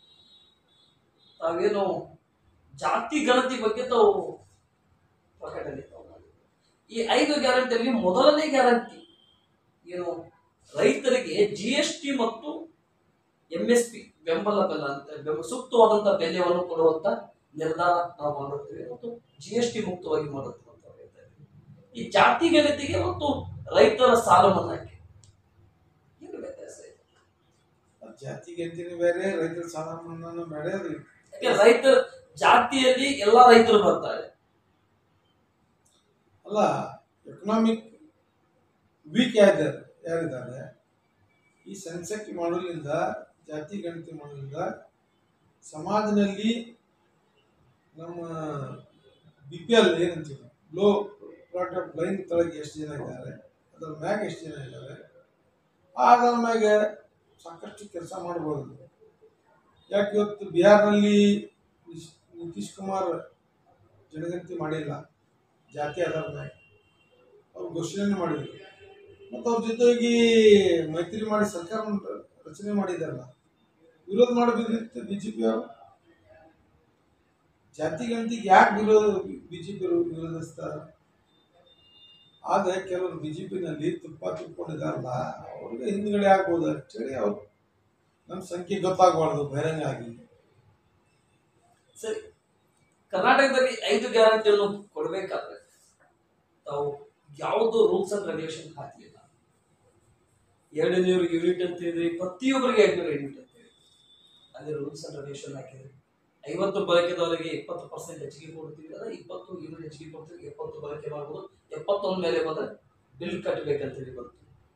ತಾವೇನು ಜಾತಿ ಗಣತಿ ಬಗ್ಗೆ ತಾವು ಪ್ರಕಟಣೆ ತಾವು ಮಾಡಿದ್ರು. ಈ ಐದು ಗ್ಯಾರಂಟಿಯಲ್ಲಿ ಮೊದಲನೇ ಗ್ಯಾರಂಟಿ ಏನು ರೈತರಿಗೆ ಜಿ ಎಸ್ ಟಿ ಮತ್ತು ಎಂ ಎಸ್ ಪಿ ಬೆಂಬಲ ಬೆಲೆ ಅಂತ ಬೆಂಬ- ಸೂಕ್ತವಾದಂತಹ ಬೆಲೆಯನ್ನು ಕೊಡುವಂತ ನಿರ್ಧಾರ ನಾವು ಮಾಡುತ್ತೇವೆ ಮತ್ತು ಜಿ ಎಸ್ ಟಿ ಮುಕ್ತವಾಗಿ ಮಾಡುತ್ತೇವೆ ಅಂತ ಹೇಳ್ತಾ ಇದ್ದೀವಿ. ಈ ಜಾತಿ ಗಣತಿಗೆ ಮತ್ತು ರೈತರ ಸಾಲ ಮನ್ನಾಕ್ಕೆ ಏನು ವ್ಯತ್ಯಾಸ ಇದೆ ಅದ್ ಜಾತಿ ಗೆಲ್ತೀನಿ ಬೇರೆ ರೈತರ ಸಾಲ ಮನ್ನಾನು ಬೇರೆ ಅದು ಯಾಕೆ ರೈತರ ಜಾತಿಯಲ್ಲಿ ಎಲ್ಲಾ ರೈತರು ಬರ್ತಾರೆ ಅಲ್ಲ ಎಕನಾಮಿಕ್ ವೀಕ್ ಯಾರಿದ್ದಾರೆ ಯಾರಿದ್ದಾರೆ ಈ ಸೆನ್ಸೆಕ್ಟ್ ಮಾಡೋದ್ರಿಂದ ಜಾತಿ ಗಣತಿ ಮಾಡೋದ್ರಿಂದ ಸಮಾಜದಲ್ಲಿ ನಮ್ಮ ಬಿ ಪಿ ಎಲ್ ಏನಂತೀವಿ ಲೋ ಪ್ರಾಟ್ ಆಫ್ ಲೈನ್ ಕೆಳಗೆ ಎಷ್ಟು ಜನ ಇದ್ದಾರೆ ಅದರ ಮ್ಯಾಗ ಎಷ್ಟು ಜನ ಇದ್ದಾರೆ ಅದರ ಮ್ಯಾಗ ಸಾಕಷ್ಟು ಕೆಲಸ ಮಾಡ್ಬೋದು ಯಾಕೆ ಇವತ್ತು ಬಿಹಾರ್ನಲ್ಲಿ ನಿಶ್- ನಿತೀಶ್ ಕುಮಾರ್ ಜನಗಣತಿ ಮಾಡಿಲ್ಲ ಜಾತಿ ಆಧಾರದ ಮ್ಯಾಗ ಅವ್ರು ಘೋಷಣೆ ಮಾಡಿದ್ರು ಮತ್ತು ಅವ್ರ ಜೊತೆಗೆ ಮೈತ್ರಿ ಮಾಡಿ ಸರ್ಕಾರ ರಚನೆ ಮಾಡಿದಾರಲ್ಲ ವಿರೋಧ ಮಾಡಬೇಕಿತ್ತು ಬಿ ಜೆ ಪಿ ಅವರು ಜಾತಿ ಗಣತಿಗೆ ಯಾಕೆ ವಿರೋಧ ಬಿ ಜೆ ಪಿ ವಿರೋಧಿಸ್ತಾರೆ ಆದರೆ ಕೆಲವರು ಬಿ ಜೆ ಪಿನಲ್ಲಿ ತುಪ್ಪ ತುಪ್ಕೊಂಡಿದಾರಲ್ಲ ಅವ್ರಿಗೆ ಹಿಂದ್ಗಡೆ ಆಗ್ಬೋದು ಅಂತೇಳಿ ಅವ್ರು ನಮ್ಮ ಸಂಖ್ಯೆ ಗೊತ್ತಾಗಬಾರ್ದು ಬಹಿರಂಗ ಆಗಿ ಸರಿ ಕರ್ನಾಟಕದಲ್ಲಿ ಐದು ಗ್ಯಾರಂಟಿಯನ್ನು ಕೊಡಬೇಕಾದ್ರೆ ತಾವು ಯಾವುದು ರೂಲ್ಸ್ ಅಂಡ್ ರೆಗ್ಯುಲೇಷನ್ ಹಾಕಲಿಲ್ಲ ಎರಡು ನೂರು ಯೂನಿಟ್ ಅಂತ ಹೇಳಿದ್ರಿ ಪ್ರತಿಯೊಬ್ಬರಿಗೆ ಎರಡು ನೂರು ಯೂನಿಟ್ ಅಂತ ಹೇಳಿ ಅದೇ ರೂಲ್ಸ್ ಅಂಡ್ ರೆಗ್ಯುಲೇಷನ್ ಹಾಕಿದ್ರಿ ಐವತ್ತು ಬಳಕೆದವರಿಗೆ ಇಪ್ಪತ್ತು ಪರ್ಸೆಂಟ್ ಹೆಚ್ಚಿಗೆ ಕೊಡ್ತೀವಿ ಅದ ಇಪ್ಪತ್ತು ಯೂನಿಟ್ ಹೆಚ್ಚಿಗೆ ಕೊಡ್ತೀವಿ ಎಪ್ಪತ್ತು ಬಳಕೆ ಮಾಡ್ಬೋದು ಎಪ್ಪತ್ತೊಂದು ಮೇಲೆ ಬಂದ್ರೆ ಬಿಲ್ ಕಟ್ಟಬೇಕಂತ ಹೇಳಿ ಬರ್ತೀವಿ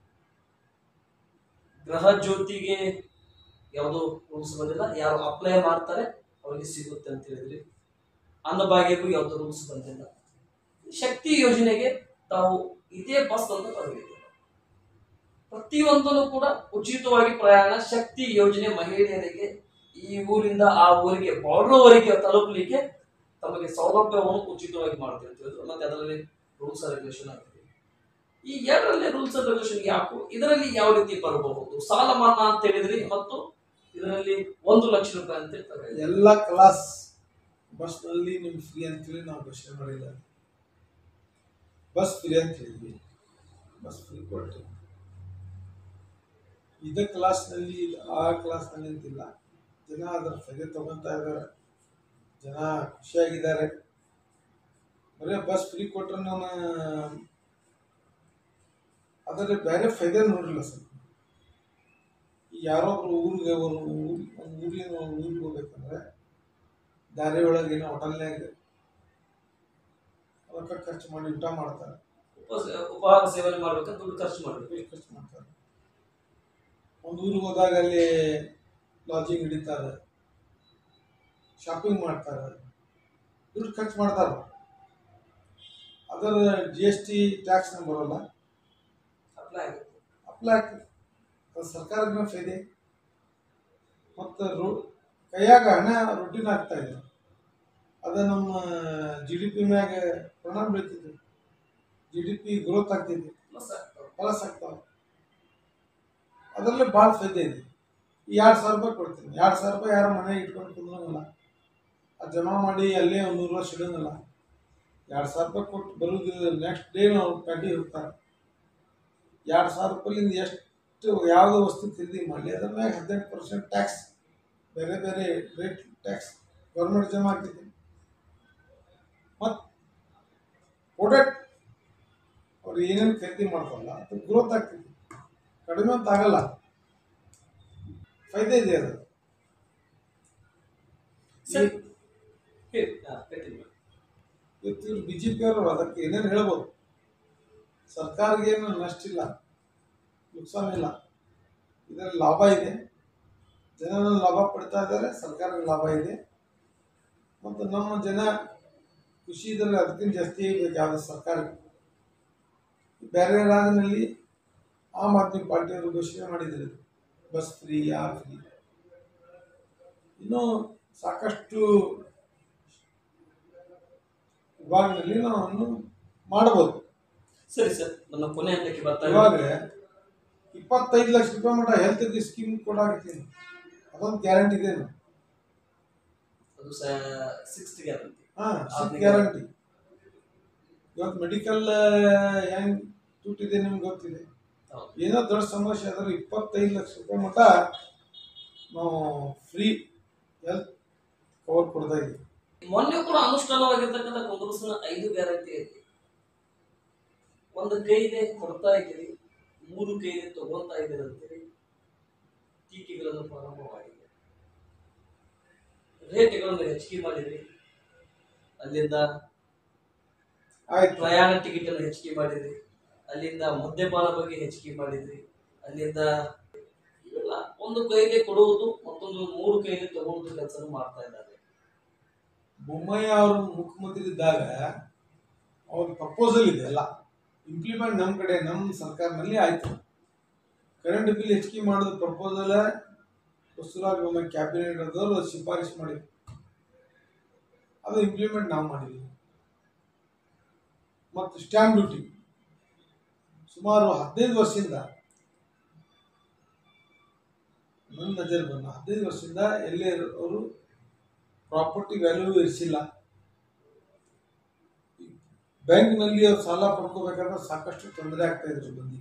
ಗೃಹ ಜ್ಯೋತಿಗೆ ಯಾವುದೋ ರೂಲ್ಸ್ ಬಂದಿಲ್ಲ ಯಾರು ಅಪ್ಲೈ ಮಾಡ್ತಾರೆ ಅವ್ರಿಗೆ ಸಿಗುತ್ತೆ ಅಂತ ಹೇಳಿದ್ರಿ ಅನ್ನಭಾಗ್ಯಕ್ಕೂ ಯಾವುದೋ ರೂಲ್ಸ್ ಬಂದಿಲ್ಲ ಶಕ್ತಿ ಯೋಜನೆಗೆ ತಾವು ಇದೇ ಬಸ್ ಅಂತ ತರಬೇಕು ಪ್ರತಿಯೊಂದನ್ನು ಕೂಡ ಉಚಿತವಾಗಿ ಪ್ರಯಾಣ ಶಕ್ತಿ ಯೋಜನೆ ಮಹಿಳೆಯರಿಗೆ ಈ ಊರಿಂದ ಆ ಊರಿಗೆ ಬಾರ್ಡರ್ವರೆಗೆ ತಲುಪಲಿಕ್ಕೆ ತಮಗೆ ಸೌಲಭ್ಯವನ್ನು ಉಚಿತವಾಗಿ ಮಾಡ್ತೀವಿ ಅಂತ ಹೇಳಿದ್ರು ಮತ್ತೆ ಅದರಲ್ಲಿ ರೂಲ್ಸ್ ಅಂಡ್ ರೆಗ್ಯುಲೇಷನ್ ಆಗ್ತದೆ ಈ ಎರಡರಲ್ಲಿ ರೂಲ್ಸ್ ಅಂಡ್ ರೆಗ್ಯುಲೇಷನ್ ಯಾಕು ಇದರಲ್ಲಿ ಯಾವ ರೀತಿ ಬರಬಹುದು ಸಾಲ ಮನ್ನಾ ಅಂತ ಹೇಳಿದ್ರಿ ಮತ್ತು ಇದರಲ್ಲಿ ಒಂದು ಲಕ್ಷ ರೂಪಾಯಿ ಅಂತ ಹೇಳ್ತಾರೆ ಎಲ್ಲ ಕ್ಲಾಸ್ ಬಸ್ನಲ್ಲಿ ನಿಮ್ಗೆ ಫ್ರೀ ಅಂತೇಳಿ ನಾವು ಘೋಷಣೆ ಮಾಡಿಲ್ಲ ಬಸ್ ಫ್ರೀ ಅಂತ ಹೇಳಿದ್ವಿ ಬಸ್ ಫ್ರೀ ಕೊಡ್ತೀವಿ ಇದ ಕ್ಲಾಸ್ನಲ್ಲಿ ಆ ಕ್ಲಾಸ್ನಲ್ಲಿ ಅಂತಿಲ್ಲ ಜನ ಅದರ ಫೈದೆ ತಗೊತಾ ಇದ್ದಾರೆ ಜನ ಖುಷಿಯಾಗಿದ್ದಾರೆ ಬರೀ ಬಸ್ ಫ್ರೀ ಕೊಟ್ಟರೆ ನಾನು ಅದರ ಬೇರೆ ಫೈದೆ ನೋಡಿಲ್ಲ ಸರ್ ಯಾರೊಬ್ರು ಊರಿಗೆ ಒಂದು ಊರ್ ಒಂದು ಊರ್ಲಿಂದ ಒಂದು ಊರಿಗೆ ಹೋಗ್ಬೇಕಂದ್ರೆ ದಾರಿ ಒಳಗೆ ಏನೋ ಹೋಟೆಲ್ನಾಗ ರೊಕ್ಕ ಖರ್ಚು ಮಾಡಿ ಊಟ ಮಾಡ್ತಾರೆ ಉಪವಾಸ ಉಪಹಾರ ಸೇವನೆ ಮಾಡ್ಬೇಕಂತ ದುಡ್ಡು ಖರ್ಚು ಮಾಡ್ಬೇಕು ಎಷ್ಟು ಖರ್ಚು ಮಾಡ್ತಾರೆ ಒಂದು ಊರಿಗೆ ಹೋದಾಗ ಅಲ್ಲಿ ಲಾಡ್ಜಿಂಗ್ ಹಿಡಿತಾರೆ ಶಾಪಿಂಗ್ ಮಾಡ್ತಾರೆ ದುಡ್ಡು ಖರ್ಚು ಮಾಡ್ತಾರೆ ಅದರ ಜಿ ಎಸ್ ಟಿ ಟ್ಯಾಕ್ಸ್ ಬರೋಲ್ಲ ಅಪ್ಲೈ ಆಗುತ್ತೆ ಅಪ್ಲೈ ಆಗ್ತದೆ ಅದು ಸರ್ಕಾರಕ್ಕೆ ಫೈದೆ ಮತ್ತು ರೋ ಕೈಯಾಗ ಹಣ ರೊಟ್ಟಿನ ಆಗ್ತಾ ಇದೆ ಅದು ನಮ್ಮ ಜಿ ಡಿ ಪಿ ಮ್ಯಾಗ ಪರಿಣಾಮ ಬೀಳ್ತಿದೆ ಜಿ ಡಿ ಪಿ ಗ್ರೋತ್ ಆಗ್ತಿದೆ ಪ್ಲಸ್ ಆಗ್ತಾವೆ ಪ್ಲಸ್ ಆಗ್ತಾವೆ ಅದರಲ್ಲಿ ಭಾಳ ಫೈದೆ ಇದೆ ಈ ಎರಡು ಸಾವಿರ ರೂಪಾಯಿ ಕೊಡ್ತೀನಿ ಎರಡು ಸಾವಿರ ರೂಪಾಯಿ ಯಾರು ಮನೆಗೆ ಇಟ್ಕೊಂಡು ಕುಂದ್ರಂಗಿಲ್ಲ ಅದು ಜಮಾ ಮಾಡಿ ಅಲ್ಲೇ ಒಂದು ನೂರು ವರ್ಷ ಇಡೋಂಗಿಲ್ಲ ಎರಡು ಸಾವಿರ ರೂಪಾಯಿ ಕೊಟ್ಟು ಬರೋದು ನೆಕ್ಸ್ಟ್ ಡೇ ನಾವು ಪ್ಯಾಟಿಗೆ ಹೋಗ್ತಾರೆ ಎರಡು ಸಾವಿರ ರೂಪಾಯಿಂದ ಎಷ್ಟು ಯಾವುದೋ ವಸ್ತು ಖರೀದಿ ಮಾಡಲಿ ಅದ್ರ ಮ್ಯಾಗ ಹದಿನೆಂಟು ಪರ್ಸೆಂಟ್ ಟ್ಯಾಕ್ಸ್ ಬೇರೆ ಬೇರೆ ರೇಟ್ ಟ್ಯಾಕ್ಸ್ ಗೌರ್ಮೆಂಟ್ ಜಮಾ ಆಗ್ತೈತಿ ಮತ್ತು ಪ್ರಾಡಕ್ಟ್ ಅವ್ರು ಏನೇನು ಖರೀದಿ ಮಾಡ್ತಾರಲ್ಲ ಅದು ಗ್ರೋತ್ ಆಗ್ತೈತಿ ಕಡಿಮೆ ಅಂತ ಆಗಲ್ಲ ಫೈದೆ ಇದೆ ಅದು ಸರಿ ಹೇಳಿ ಹಾ, continue ಮಾಡಿ. ಇವತ್ತು ಇವ್ರು ಬಿ ಜೆ ಪಿಯವರು ಅದಕ್ಕೆ ಏನೇನು ಹೇಳ್ಬೋದು ಸರ್ಕಾರಕ್ಕೆ ಏನು ನಷ್ಟ ಇಲ್ಲ ನುಕ್ಸಾನ ಇಲ್ಲ ಇದರಲ್ಲಿ ಲಾಭ ಇದೆ ಜನರು ಲಾಭ ಪಡ್ತಾ ಇದ್ದಾರೆ ಸರ್ಕಾರಕ್ಕೆ ಲಾಭ ಇದೆ ಮತ್ತು ನಮ್ಮ ಜನ ಖುಷಿ ಇದ್ದರೆ ಅದಕ್ಕಿಂತ ಜಾಸ್ತಿ ಬೇಕು ಯಾವುದೇ ಸರ್ಕಾರಕ್ಕೆ ಬೇರೆ ರಾಜ್ಯದಲ್ಲಿ ಆಮ್ ಆದ್ಮಿ ಪಾರ್ಟಿಯವರು ಘೋಷಣೆ ಮಾಡಿದ್ದಾರೆ ಬಸ್ ಫ್ರೀ ಆ ಫ್ರೀ ಇನ್ನೂ ಸಾಕಷ್ಟು ವಿಭಾಗದಲ್ಲಿ ನಾವು ಅನ್ನು ಮಾಡಬಹುದು ಸರಿ ಸರ್ ನನ್ನ ಕೊನೆ ಹಂತಕ್ಕೆ ಬರ್ತಾ ಇವಾಗ ಇವಾಗ ಇಪ್ಪತ್ತೈದು ಲಕ್ಷ ರೂಪಾಯಿ ಮಟ್ಟ ಹೆಲ್ತ್ ಸ್ಕೀಮ್ ಕೊಡಾಕತ್ತೀನಿ ಅದೊಂದು ಗ್ಯಾರಂಟಿ ಇದೆ ಅದು ಸಿಕ್ಸ್ತ್ ಗ್ಯಾರಂಟಿ ಹಾ ಆದ್ಮೇಲೆ- ಗ್ಯಾರಂಟಿ ಇವತ್ತು ಮೆಡಿಕಲ್ ಹೆಂಗ್ ತುಟ್ಟಿದೆ ನಿಮ್ಗೆ ಗೊತ್ತಿದೆ ಹೌದು ಏನೋ ದೊಡ್ಡ ಸಮಸ್ಯೆ ಆದ್ರೆ ಇಪ್ಪತ್ತೈದು ಲಕ್ಷ ರೂಪಾಯಿ ಮಟ್ಟ ನಾವು ಫ್ರೀ ಹೆಲ್ತ್ ಕವರ್ ಕೊಡ್ತಾ ಇದ್ದೀವಿ ಮೊನ್ನೆ ಕೂಡ ಅನುಷ್ಠಾನವಾಗಿರ್ತಕ್ಕಂಥ ಕಾಂಗ್ರೆಸ್ನ ಐದು ಗ್ಯಾರಂಟಿ ಐತಿ ಒಂದು ಕೈದೆ ಕೊಡ್ತಾ ಇದ್ದೀರಿ ಮೂರು ಕೈದೆ ತಗೊಂತಾ ಇದ್ದೀರಿ ಅಂತೇಳಿ ಟೀಕೆಗಳನ್ನು ಪ್ರಾರಂಭವಾಗಿದೆ ರೇಟ್ಗಳನ್ನು ಹೆಚ್ಚಿಗೆ ಮಾಡಿದ್ರಿ ಅಲ್ಲಿಂದ ಆಯ್ತು ಪ್ರಯಾಣ ಟಿಕೆಟ್ ಅನ್ನು ಹೆಚ್ಚಿಗೆ ಮಾಡಿದ್ರಿ ಅಲ್ಲಿಂದ ಮದ್ಯಪಾನ ಬಗ್ಗೆ ಹೆಚ್ಚಿಗೆ ಮಾಡಿದ್ರಿ ಅಲ್ಲಿಂದ ಇವೆಲ್ಲ ಒಂದು ಕೈಗೆ ಕೊಡುವುದು ಮತ್ತೊಂದು ಮೂರು ಕೈಗೆ ತಗೊಳ್ಳುವುದು ಕೆಲಸ ಮಾಡ್ತಾ ಇದ್ದಾರೆ ಬೊಮ್ಮಾಯಿ ಅವರು ಮುಖ್ಯಮಂತ್ರಿ ಇದ್ದಾಗ ಅವ್ರ ಪ್ರಪೋಸಲ್ ಇದೆ ಎಲ್ಲ ಇಂಪ್ಲಿಮೆಂಟ್ ನಮ್ಮ ಕಡೆ ನಮ್ಮ ಸರ್ಕಾರದಲ್ಲಿ ಆಯ್ತು ಕರೆಂಟ್ ಬಿಲ್ ಹೆಚ್ಚಿಗೆ ಮಾಡೋದು ಪ್ರಪೋಸಲ್ ಬಸವರಾಜ ಬೊಮ್ಮಾಯಿ ಕ್ಯಾಬಿನೆಟ್ ಅದವರು ಶಿಫಾರಸು ಮಾಡಿದ್ರು ಅದು ಇಂಪ್ಲಿಮೆಂಟ್ ನಾವು ಮಾಡಿದ್ವಿ ಮತ್ತು ಸ್ಟ್ಯಾಂಪ್ ಡ್ಯೂಟಿ ಸುಮಾರು ಹದಿನೈದು ವರ್ಷದಿಂದ ನನ್ನ ನಜರ್ ಬಂದ ಹದಿನೈದು ವರ್ಷದಿಂದ ಎಲ್ಲೇ ಅವರು ಪ್ರಾಪರ್ಟಿ ವ್ಯಾಲ್ಯೂ ಇರಿಸಿಲ್ಲ ಬ್ಯಾಂಕ್ನಲ್ಲಿ ಅವ್ರು ಸಾಲ ಪಡ್ಕೋಬೇಕಾದ್ರೆ ಸಾಕಷ್ಟು ತೊಂದರೆ ಆಗ್ತಾ ಇದ್ರು ಮಂದಿ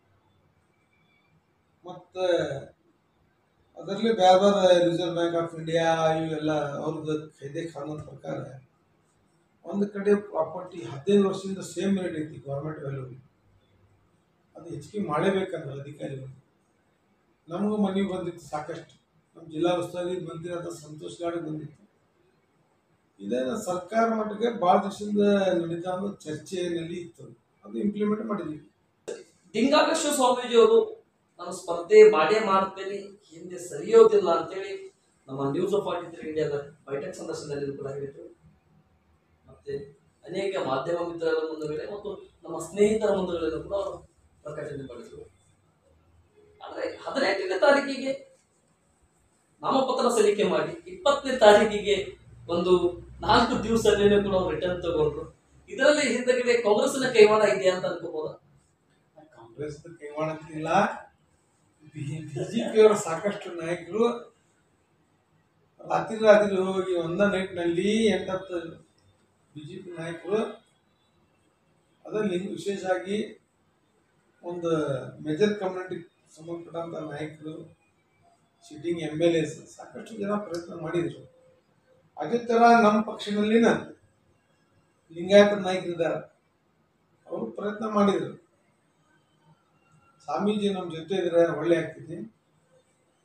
ಮತ್ತು ಅದರಲ್ಲಿ ಬೇರೆ ಬೇರೆ ರಿಸರ್ವ್ ಬ್ಯಾಂಕ್ ಆಫ್ ಇಂಡಿಯಾ ಇವೆಲ್ಲ ಅವ್ರದ್ದು ಕಾಯ್ದೆ ಕಾನೂನು ಪ್ರಕಾರ ಒಂದು ಕಡೆ ಪ್ರಾಪರ್ಟಿ ಹದಿನೈದು ವರ್ಷದಿಂದ ಸೇಮ್ ರೇಟ್ ಐತಿ ಗೌರ್ಮೆಂಟ್ ವ್ಯಾಲ್ಯೂ ಅದು ಹೆಚ್ಚಿಗೆ ಮಾಡಲೇಬೇಕಂದ್ರೆ ಅಧಿಕಾರಿಗಳು ನಮಗೂ ಮನೆಗೆ ಬಂದಿತ್ತು ಸಾಕಷ್ಟು ನಮ್ಮ ಜಿಲ್ಲಾ ಉಸ್ತುವಾರಿ ಬಂದಿರೋದು ಸಂತೋಷ್ ಗಾಡಿಗೆ ಬಂದಿತ್ತು ಇದೇನು ಸರ್ಕಾರ ಮಟ್ಟಿಗೆ ಭಾಳ ದಿವಸದಿಂದ ನಡೀತಾ ಅನ್ನೋ ಚರ್ಚೆಯಲ್ಲಿ ಇತ್ತು ಅದು ಇಂಪ್ಲಿಮೆಂಟ್ ಮಾಡಿದ್ವಿ ಲಿಂಗಾಕೇಶ್ವರ ಸ್ವಾಮೀಜಿ ಅವರು ನಾನು ಸ್ಪರ್ಧೆ ಮಾಡೇ ಮಾಡ್ತೇನೆ ಹಿಂದೆ ಸರಿಯೋದಿಲ್ಲ ಅಂತೇಳಿ ನಮ್ಮ ನ್ಯೂಸ್ ಆಫ್ ಫಾರ್ಟಿ ತ್ರೀ ಇಂಡಿಯಾದ ಬೈಟೆಕ್ ಸಂದರ್ಶನದಲ್ಲಿ ಕೂಡ ಹೇಳಿದ್ರು ಮತ್ತೆ ಅನೇಕ ಮಾಧ್ಯಮ ಮಿತ್ರರ ಮುಂದುಗಡೆ ಮತ್ತು ನಮ್ಮ ಸ್ನೇಹಿತರ ಮುಂದುಗಡೆ ಕೂಡ ಅವರು ಪ್ರಕಟಣೆ ಮಾಡಿದರು ಆದರೆ ಹದಿನೆಂಟನೇ ತಾರೀಕಿಗೆ ನಾಮಪತ್ರ ಸಲ್ಲಿಕೆ ಮಾಡಿ ಇಪ್ಪತ್ತನೇ ತಾರೀಕಿಗೆ ಒಂದು ನಾಲ್ಕು ದಿವಸದಲ್ಲೇ ಕೂಡ ಅವರು ರಿಟರ್ನ್ ತಗೊಂಡ್ರು ಇದರಲ್ಲಿ ಹಿಂದಗಡೆ ಕಾಂಗ್ರೆಸ್ನ ಕೈವಾಡ ಇದೆಯಾ ಅಂತ ಅನ್ಕೋಬಹುದಾ ಕಾಂಗ್ರೆಸ್ ಕೈವಾಡ ಅಂತಿಲ್ಲ ಬಿಜೆಪಿ ಅವರ ಸಾಕಷ್ಟು ನಾಯಕರು ರಾತ್ರಿ ರಾತ್ರಿ ಹೋಗಿ ಒಂದ ನೈಟ್ನಲ್ಲಿ ಎಂಟತ್ತು ಬಿಜೆಪಿ ನಾಯಕರು ಅದರಲ್ಲಿ ವಿಶೇಷವಾಗಿ ಒಂದು ಮೇಜರ್ ಕಮ್ಯುನಿಟಿ ಸಂಬಂಧಪಟ್ಟಂಥ ನಾಯಕರು ಸಿಟ್ಟಿಂಗ್ ಎಮ್ ಎಲ್ ಎಸ್ ಸಾಕಷ್ಟು ಜನ ಪ್ರಯತ್ನ ಮಾಡಿದರು ಅದೇ ಥರ ನಮ್ಮ ಪಕ್ಷದಲ್ಲಿನ ಲಿಂಗಾಯತ ನಾಯಕರಿದ್ದಾರೆ ಅವರು ಪ್ರಯತ್ನ ಮಾಡಿದರು ಸ್ವಾಮೀಜಿ ನಮ್ಮ ಜೊತೆ ಇದ್ರೆ ಒಳ್ಳೆ ಆಗ್ತೈತಿ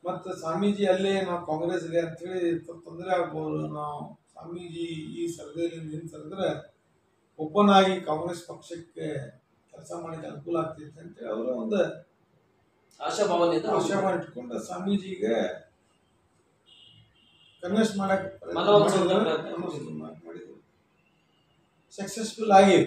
ಮತ್ತು ಸ್ವಾಮೀಜಿ ಅಲ್ಲೇ ನಾವು ಕಾಂಗ್ರೆಸ್ಗೆ ಅಂತೇಳಿ ತೊಂದರೆ ಆಗ್ಬೋದು ನಾವು ಸ್ವಾಮೀಜಿ ಈ ಸರದಿಯಲ್ಲಿ ನಿಂತು ಸರಿದ್ರೆ ಓಪನ್ ಆಗಿ ಕಾಂಗ್ರೆಸ್ ಪಕ್ಷಕ್ಕೆ ಕೆಲಸ ಮಾಡಲಿಕ್ಕೆ ಅನುಕೂಲ ಆಗ್ತೈತೆ ಅಂತೇಳಿ ಅವರು ಒಂದು ಆಶಾಭಾವನೆಯಿಂದ ಆಶಯ ಇಟ್ಕೊಂಡು ಸ್ವಾಮೀಜಿಗೆ ಕನ್ವಿನ್ಸ್ ಮಾಡಕ್ ಮನವೊಲಿಸುವಂತ ಪ್ರಯತ್ನ ಮಾಡಿದ್ರು ಸಕ್ಸಸ್ಫುಲ್ ಆಗಿದೆ